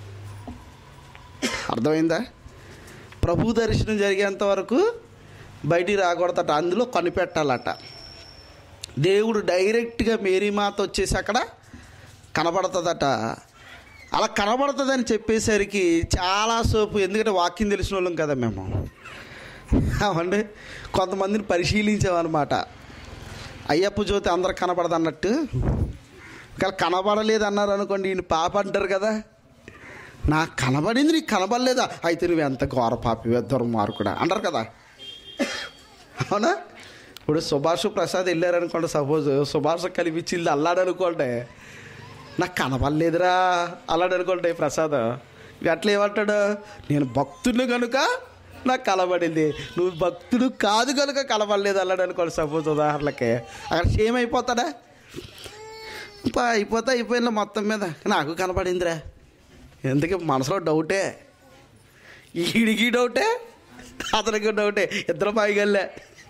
అర్థమైందా ప్రభు దర్శనం జరిగేంత వరకు బయటికి రాకూడదట అందులో కనిపెట్టాలట దేవుడు డైరెక్ట్గా మేరీమాత వచ్చేసి అక్కడ కనబడుతుందట అలా కనబడుతుందని చెప్పేసరికి చాలా సోపు ఎందుకంటే వాక్యం తెలిసిన వాళ్ళం కదా మేము అవండి కొంతమందిని పరిశీలించామన్నమాట అయ్యప్ప జ్యోతి అందరికి కనపడదు అన్నట్టు ఒకవేళ కనబడలేదు అన్నారు అనుకోండి ఈయన పాప అంటారు కదా నాకు కనబడింది నీకు కనబడలేదా అయితే నువ్వు ఎంత ఘోర పాపి దుర్మార్గుడా అంటారు కదా అవునా ఇప్పుడు సుభాష్ ప్రసాద్ వెళ్ళారనుకోండి సపోజ్ సుభాష్ కనిపించింది అల్లాడనుకోండి నాకు కనబడలేదురా అల్లాడనుకోండి ప్రసాద్ అట్లా ఏమంటాడు నేను భక్తుని కనుక నాకు కనబడింది నువ్వు భక్తుడు కాదు కనుక కనబడలేదు అల్లాడు అనుకోండి సపోజ్ ఉదాహరణకి అక్కడ సేమ్ అయిపోతాడా పా అయిపోతా అయిపోయిన మొత్తం మీద నాకు కనబడిందిరా ఎందుకు మనసులో డౌటే ఈడికి డౌటే అతనికి డౌటే ఇద్దరు పాయిగల్లే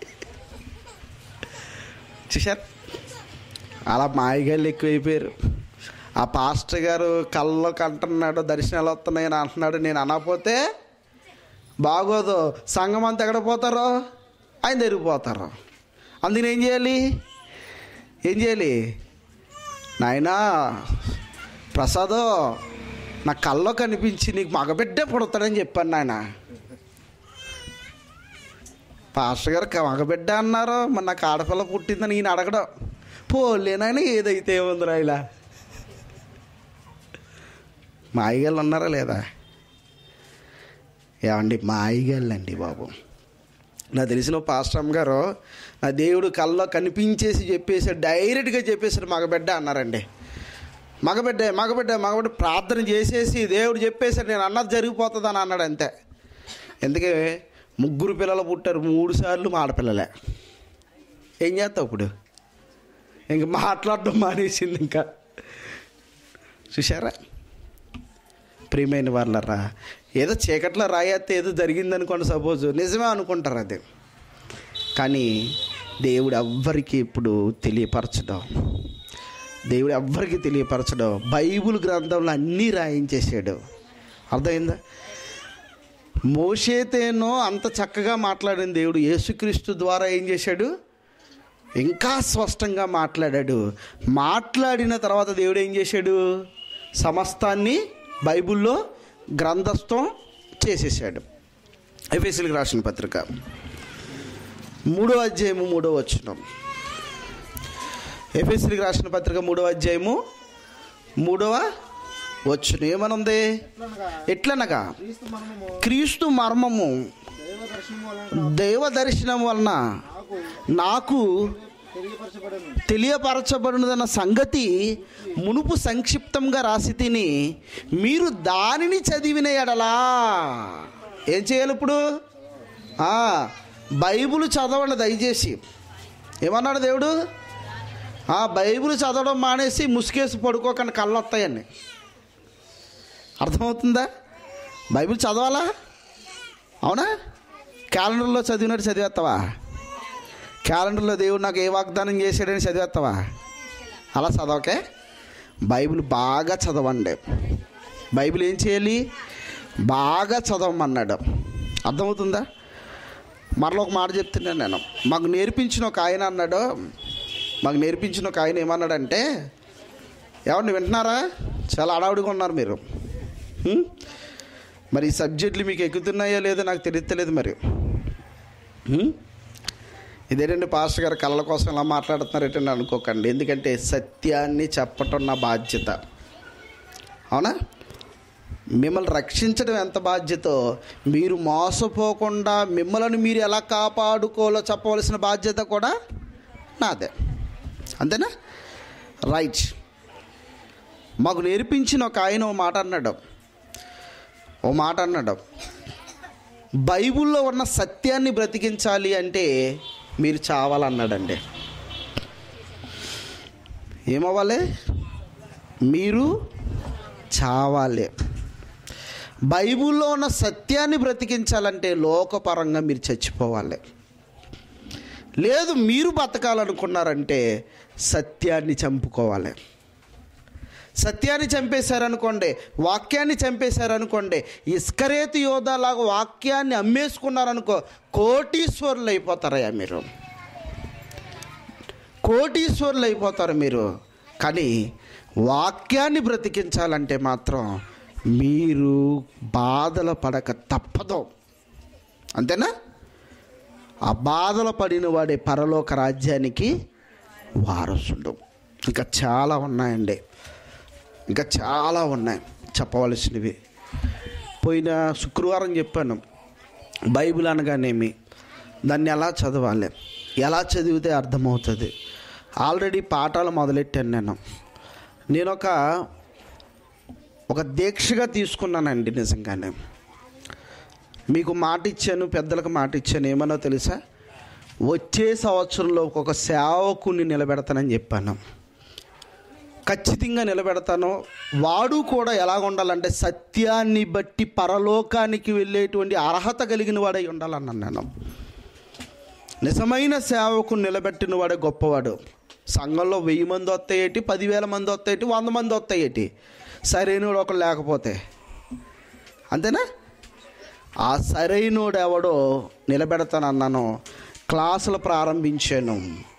చూశారు అలా మాయగాళ్ళు ఎక్కువైపోయారు ఆ పాస్టర్ గారు కళ్ళలోకి అంటున్నాడు దర్శనాలు వస్తున్నాయని అంటున్నాడు నేను అనకపోతే బాగోదు సంఘం అంతా ఎక్కడ పోతారో ఆయన తిరిగిపోతారు అందుకని ఏం చేయాలి ఏం చేయాలి నాయనా ప్రసాద్ నా కల్లో కనిపించి నీకు మగబిడ్డే పుడతాడని చెప్పాను నాయన పాస్టర్ గారు క- మగబిడ్డ అన్నారు మరి నాకు ఆడపిల్ల పుట్టిందని ఈయన అడగడం పోలేనని ఏదైతే ఉందిరా ఇలా మాయిగాళ్ళు ఉన్నారా లేదా ఏమండి మాయిగాళ్ళు అండి బాబు నాకు తెలిసిన ఓ పాస్టర్ అమ్మ గారు నా దేవుడు కల్లో కనిపించేసి చెప్పేసాడు డైరెక్ట్గా చెప్పేసాడు మగబిడ్డ అన్నారండి మగబిడ్డ మగబిడ్డ మగబిడ్డ ప్రార్థన చేసేసి దేవుడు చెప్పేసాడు నేను అన్నది జరిగిపోతుంది అని అన్నాడు అంతే ఎందుకే ముగ్గురు పిల్లలు పుట్టారు మూడు సార్లు మా ఆడపిల్లలే ఏం చేస్తావు ఇప్పుడు ఇంక మాట్లాడడం మానేసింది ఇంకా చూసారా ప్రియమైన వాళ్ళరా ఏదో చీకట్లో రాయేస్తే ఏదో జరిగిందనుకోండి సపోజ్ నిజమే అనుకుంటారు అది కానీ దేవుడు ఎవ్వరికి ఇప్పుడు తెలియపరచడం దేవుడు ఎవ్వరికి తెలియపరచడం బైబిల్ గ్రంథంలో అన్నీ రాయించేసాడు అర్థమైందా మోషేతేనో అంత చక్కగా మాట్లాడిన దేవుడు యేసుక్రీస్తు ద్వారా ఏం చేశాడు ఇంకా స్పష్టంగా మాట్లాడాడు మాట్లాడిన తర్వాత దేవుడు ఏం చేశాడు సమస్తాన్ని బైబిల్లో గ్రంథస్థం చేసేసాడు ఎఫ్ఎస్సీలకు రాసిన పత్రిక మూడో అధ్యాయము మూడో వచ్చినాం ఎఫ్ఎస్సీలకు రాసిన పత్రిక మూడో అధ్యాయము మూడవ వచ్చును ఏమనుంది ఎట్లనగా ఎట్లనగా క్రీస్తు మనము క్రీస్తు మర్మము దైవ దర్శనం వలన దైవ దర్శనం వలన నాకు నాకు తెలియపరచబడను తెలియపరచబడినదన్న సంగతి మునుపు సంక్షిప్తంగా రాసి తిని మీరు దానిని చదివిన ఎడలా ఏం చేయాలి ఇప్పుడు ఆ, బైబిల్ చదవండి దయచేసి ఏమన్నాడు దేవుడు ఆ బైబిల్ చదవడం మానేసి ముసుకేసి పడుకోకుండా కళ్ళు వస్తాయండి అర్థమవుతుందా బైబిల్ చదవాలా అవునా క్యాలెండర్లో చదివినట్టు చదివేస్తావా క్యాలెండర్లో దేవుడు నాకు ఏ వాగ్దానం చేశాడని చదివేస్తావా అలా చదవకే బైబిల్ బాగా చదవండి బైబిల్ ఏం చేయాలి బాగా చదవమన్నాడు అర్థమవుతుందా మరలా ఒక మాట చెప్తున్నాను నేను మాకు నేర్పించిన ఒక ఆయన అన్నాడు మాకు నేర్పించిన ఒక ఆయన ఏమన్నాడంటే ఏమండి వింటున్నారా చాలా అడావుడిగా ఉన్నారు మీరు హ్మ్? మరి ఈ సబ్జెక్టులు మీకు ఎక్కుతున్నాయో లేదో నాకు తెలియట్లేదు మరి హ్మ్? ఇదేంటండి పాస్టర్ గారు కళ్ళ కోసం ఇలా మాట్లాడుతున్నారేంటని అనుకోకండి ఎందుకంటే సత్యాన్ని చెప్పటం నా బాధ్యత అవునా మిమ్మల్ని రక్షించడం ఎంత బాధ్యతో మీరు మోసపోకుండా మిమ్మల్ని మీరు ఎలా కాపాడుకోవాలో చెప్పవలసిన బాధ్యత కూడా నాదే అంతేనా రైట్ మాకు నేర్పించిన ఒక ఆయన ఓ మాట అన్నాడు ఓ మాట అన్నాడు బైబిల్లో ఉన్న సత్యాన్ని బ్రతికించాలి అంటే మీరు చావాలన్నాడండి ఏమవ్వాలి మీరు చావాలి బైబిల్లో ఉన్న సత్యాన్ని బ్రతికించాలంటే లోకపరంగా మీరు చచ్చిపోవాలి లేదు మీరు బతకాలనుకున్నారంటే సత్యాన్ని చంపుకోవాలి సత్యాన్ని చంపేశారనుకోండి వాక్యాన్ని చంపేశారనుకోండి ఇస్కరేతు యోధాలాగా వాక్యాన్ని అమ్మేసుకున్నారనుకో కోటీశ్వరులు అయిపోతారయ్యా మీరు కోటీశ్వరులు అయిపోతారు మీరు కానీ వాక్యాన్ని బ్రతికించాలంటే మాత్రం మీరు బాధలు పడక తప్పదు అంతేనా ఆ బాధలు పడిన వాడే పరలోక రాజ్యానికి వారసుడు ఇంకా చాలా ఉన్నాయండి ఇంకా చాలా ఉన్నాయి చెప్పవలసినవి పోయిన శుక్రవారం చెప్పాను బైబిల్ అనగానేమి దాన్ని ఎలా చదవాలి ఎలా చదివితే అర్థమవుతుంది ఆల్రెడీ పాఠాలు మొదలెట్టాను నేను నేను ఒక ఒక దీక్షగా తీసుకున్నానండి నిజంగానే మీకు మాట ఇచ్చాను పెద్దలకు మాట ఇచ్చాను ఏమన్నా తెలుసా వచ్చే సంవత్సరంలో ఒక సేవకుని నిలబెడతానని చెప్పాను ఖచ్చితంగా నిలబెడతాను వాడు కూడా ఎలాగ ఉండాలంటే సత్యాన్ని బట్టి పరలోకానికి వెళ్ళేటువంటి అర్హత కలిగిన వాడై ఉండాలన్నాను నేను నిజమైన సేవకు నిలబెట్టిన వాడే గొప్పవాడు సంఘంలో వెయ్యి మంది వస్తాయేటి పదివేల మంది వస్తాయేటి వంద మంది వస్తాయేటి సరైనడు ఒకడు లేకపోతే అంతేనా ఆ సరైనోడు ఎవడో నిలబెడతానన్నాను క్లాసులు ప్రారంభించాను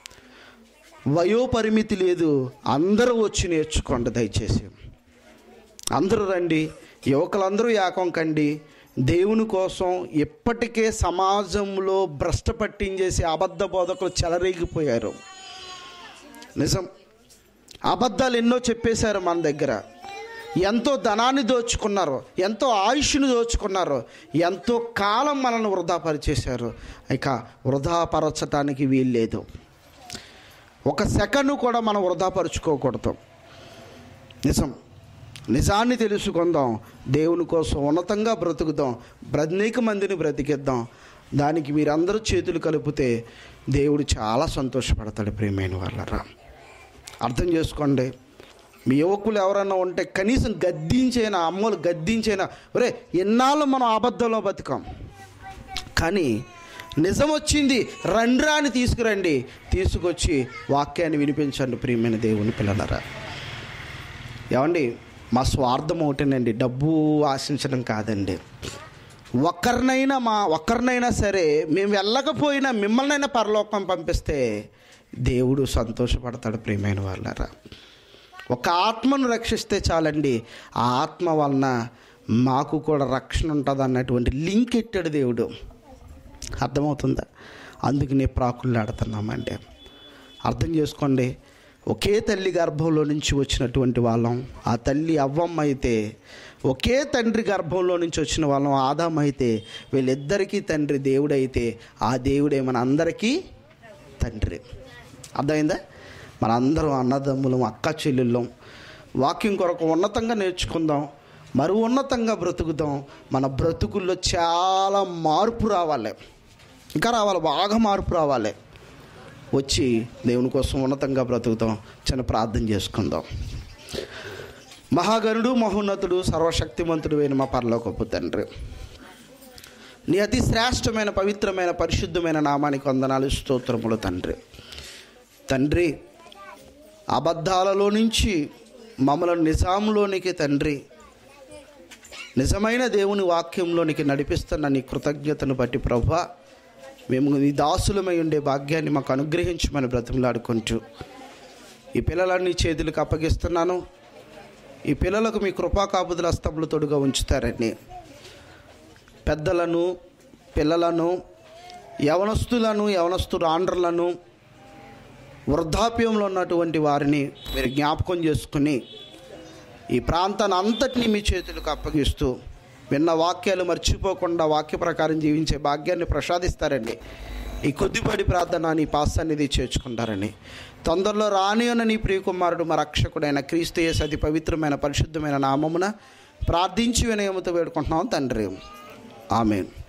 వయోపరిమితి లేదు అందరూ వచ్చి నేర్చుకోండి దయచేసి అందరూ రండి యువకులందరూ ఏకం కండి దేవుని కోసం ఇప్పటికే సమాజంలో భ్రష్ట పట్టించేసి అబద్ధ బోధకులు చెలరేగిపోయారు నిజం అబద్ధాలు ఎన్నో చెప్పేశారు మన దగ్గర ఎంతో ధనాన్ని దోచుకున్నారు ఎంతో ఆయుష్ను దోచుకున్నారు ఎంతో కాలం మనల్ని వృధాపరిచేశారు ఇక వృధాపరచటానికి వీల్లేదు ఒక సెకండ్ కూడా మనం వృధాపరుచుకోకూడదు నిజం నిజాన్ని తెలుసుకుందాం దేవుని కోసం ఉన్నతంగా బ్రతుకుదాం అనేక మందిని బ్రతికిద్దాం దానికి మీరందరూ చేతులు కలిపితే దేవుడు చాలా సంతోషపడతాడు ప్రియమైన వాళ్ళరా అర్థం చేసుకోండి మీ యువకులు ఎవరైనా ఉంటే కనీసం గద్దించైనా అమ్మలు గద్దించైనా ఒరే ఎన్నాళ్ళు మనం అబద్ధంలో బతికాం కానీ నిజం వచ్చింది రండ్రా అని తీసుకురండి తీసుకొచ్చి వాక్యాన్ని వినిపించండి ప్రియమైన దేవుని పిల్లలరా ఏమండి మా స్వార్థం ఒకటేనండి డబ్బు ఆశించడం కాదండి ఒక్కరినైనా మా ఒక్కరినైనా సరే మేము వెళ్ళకపోయినా మిమ్మల్నైనా పరలోకం పంపిస్తే దేవుడు సంతోషపడతాడు ప్రియమైన వాళ్ళరా ఒక ఆత్మను రక్షిస్తే చాలండి ఆ ఆత్మ వలన మాకు కూడా రక్షణ ఉంటుంది అన్నటువంటి లింక్ ఎట్టాడు దేవుడు అర్థమవుతుందా అందుకనే ప్రాకులాడుతున్నామండి అర్థం చేసుకోండి ఒకే తల్లి గర్భంలో నుంచి వచ్చినటువంటి వాళ్ళం ఆ తల్లి అవ్వమ్మ అయితే ఒకే తండ్రి గర్భంలో నుంచి వచ్చిన వాళ్ళం ఆదాం అయితే వీళ్ళిద్దరికీ తండ్రి దేవుడైతే ఆ దేవుడే మన అందరికీ తండ్రి అర్థమైందా మనందరం అన్నదమ్ములం అక్క చెల్లెళ్ళం వాక్యం కొరకు ఉన్నతంగా నేర్చుకుందాం మరి ఉన్నతంగా బ్రతుకుదాం మన బ్రతుకుల్లో చాలా మార్పు రావాలి ఇంకా రావాలి బాగా మార్పు రావాలి వచ్చి దేవుని కోసం ఉన్నతంగా బ్రతుకుతాం చిన్న ప్రార్థన చేసుకుందాం మహాగణుడు మహోన్నతుడు సర్వశక్తిమంతుడు అయిన మా పరలోకపు తండ్రి నీ అతి శ్రేష్టమైన పవిత్రమైన పరిశుద్ధమైన నామానికి వందనాలు స్తోత్రములు తండ్రి తండ్రి అబద్ధాలలో నుంచి మమ్మల్ని నిజాంలోనికి తండ్రి నిజమైన దేవుని వాక్యంలోనికి నడిపిస్తున్న నీ కృతజ్ఞతను బట్టి ప్రభా మేము నీ దాసులమై ఉండే భాగ్యాన్ని మాకు అనుగ్రహించమని బ్రతిమలాడుకుంటూ ఈ పిల్లలన్నీ చేతులకు అప్పగిస్తున్నాను ఈ పిల్లలకు మీ కృపా కాపుదల స్తములు తోడుగా ఉంచుతారని పెద్దలను పిల్లలను యవనస్తులను యవనస్తు ఆండ్రలను వృద్ధాప్యంలో ఉన్నటువంటి వారిని మీరు జ్ఞాపకం చేసుకుని ఈ ప్రాంతాన్ని అంతటినీ మీ చేతులకు అప్పగిస్తూ విన్న వాక్యాలు మర్చిపోకుండా వాక్య ప్రకారం జీవించే భాగ్యాన్ని ప్రసాదిస్తారండి ఈ కొద్దిపాటి ప్రార్థన నీ పాసాన్నిధి చేర్చుకుంటారని తొందరలో రాని అన్న నీ ప్రియకుమారుడు మా రక్షకుడైన క్రీస్తు యేసు అతి పవిత్రమైన పరిశుద్ధమైన నామమున ప్రార్థించి వినయముతో వేడుకుంటున్నాం తండ్రి ఆమెన్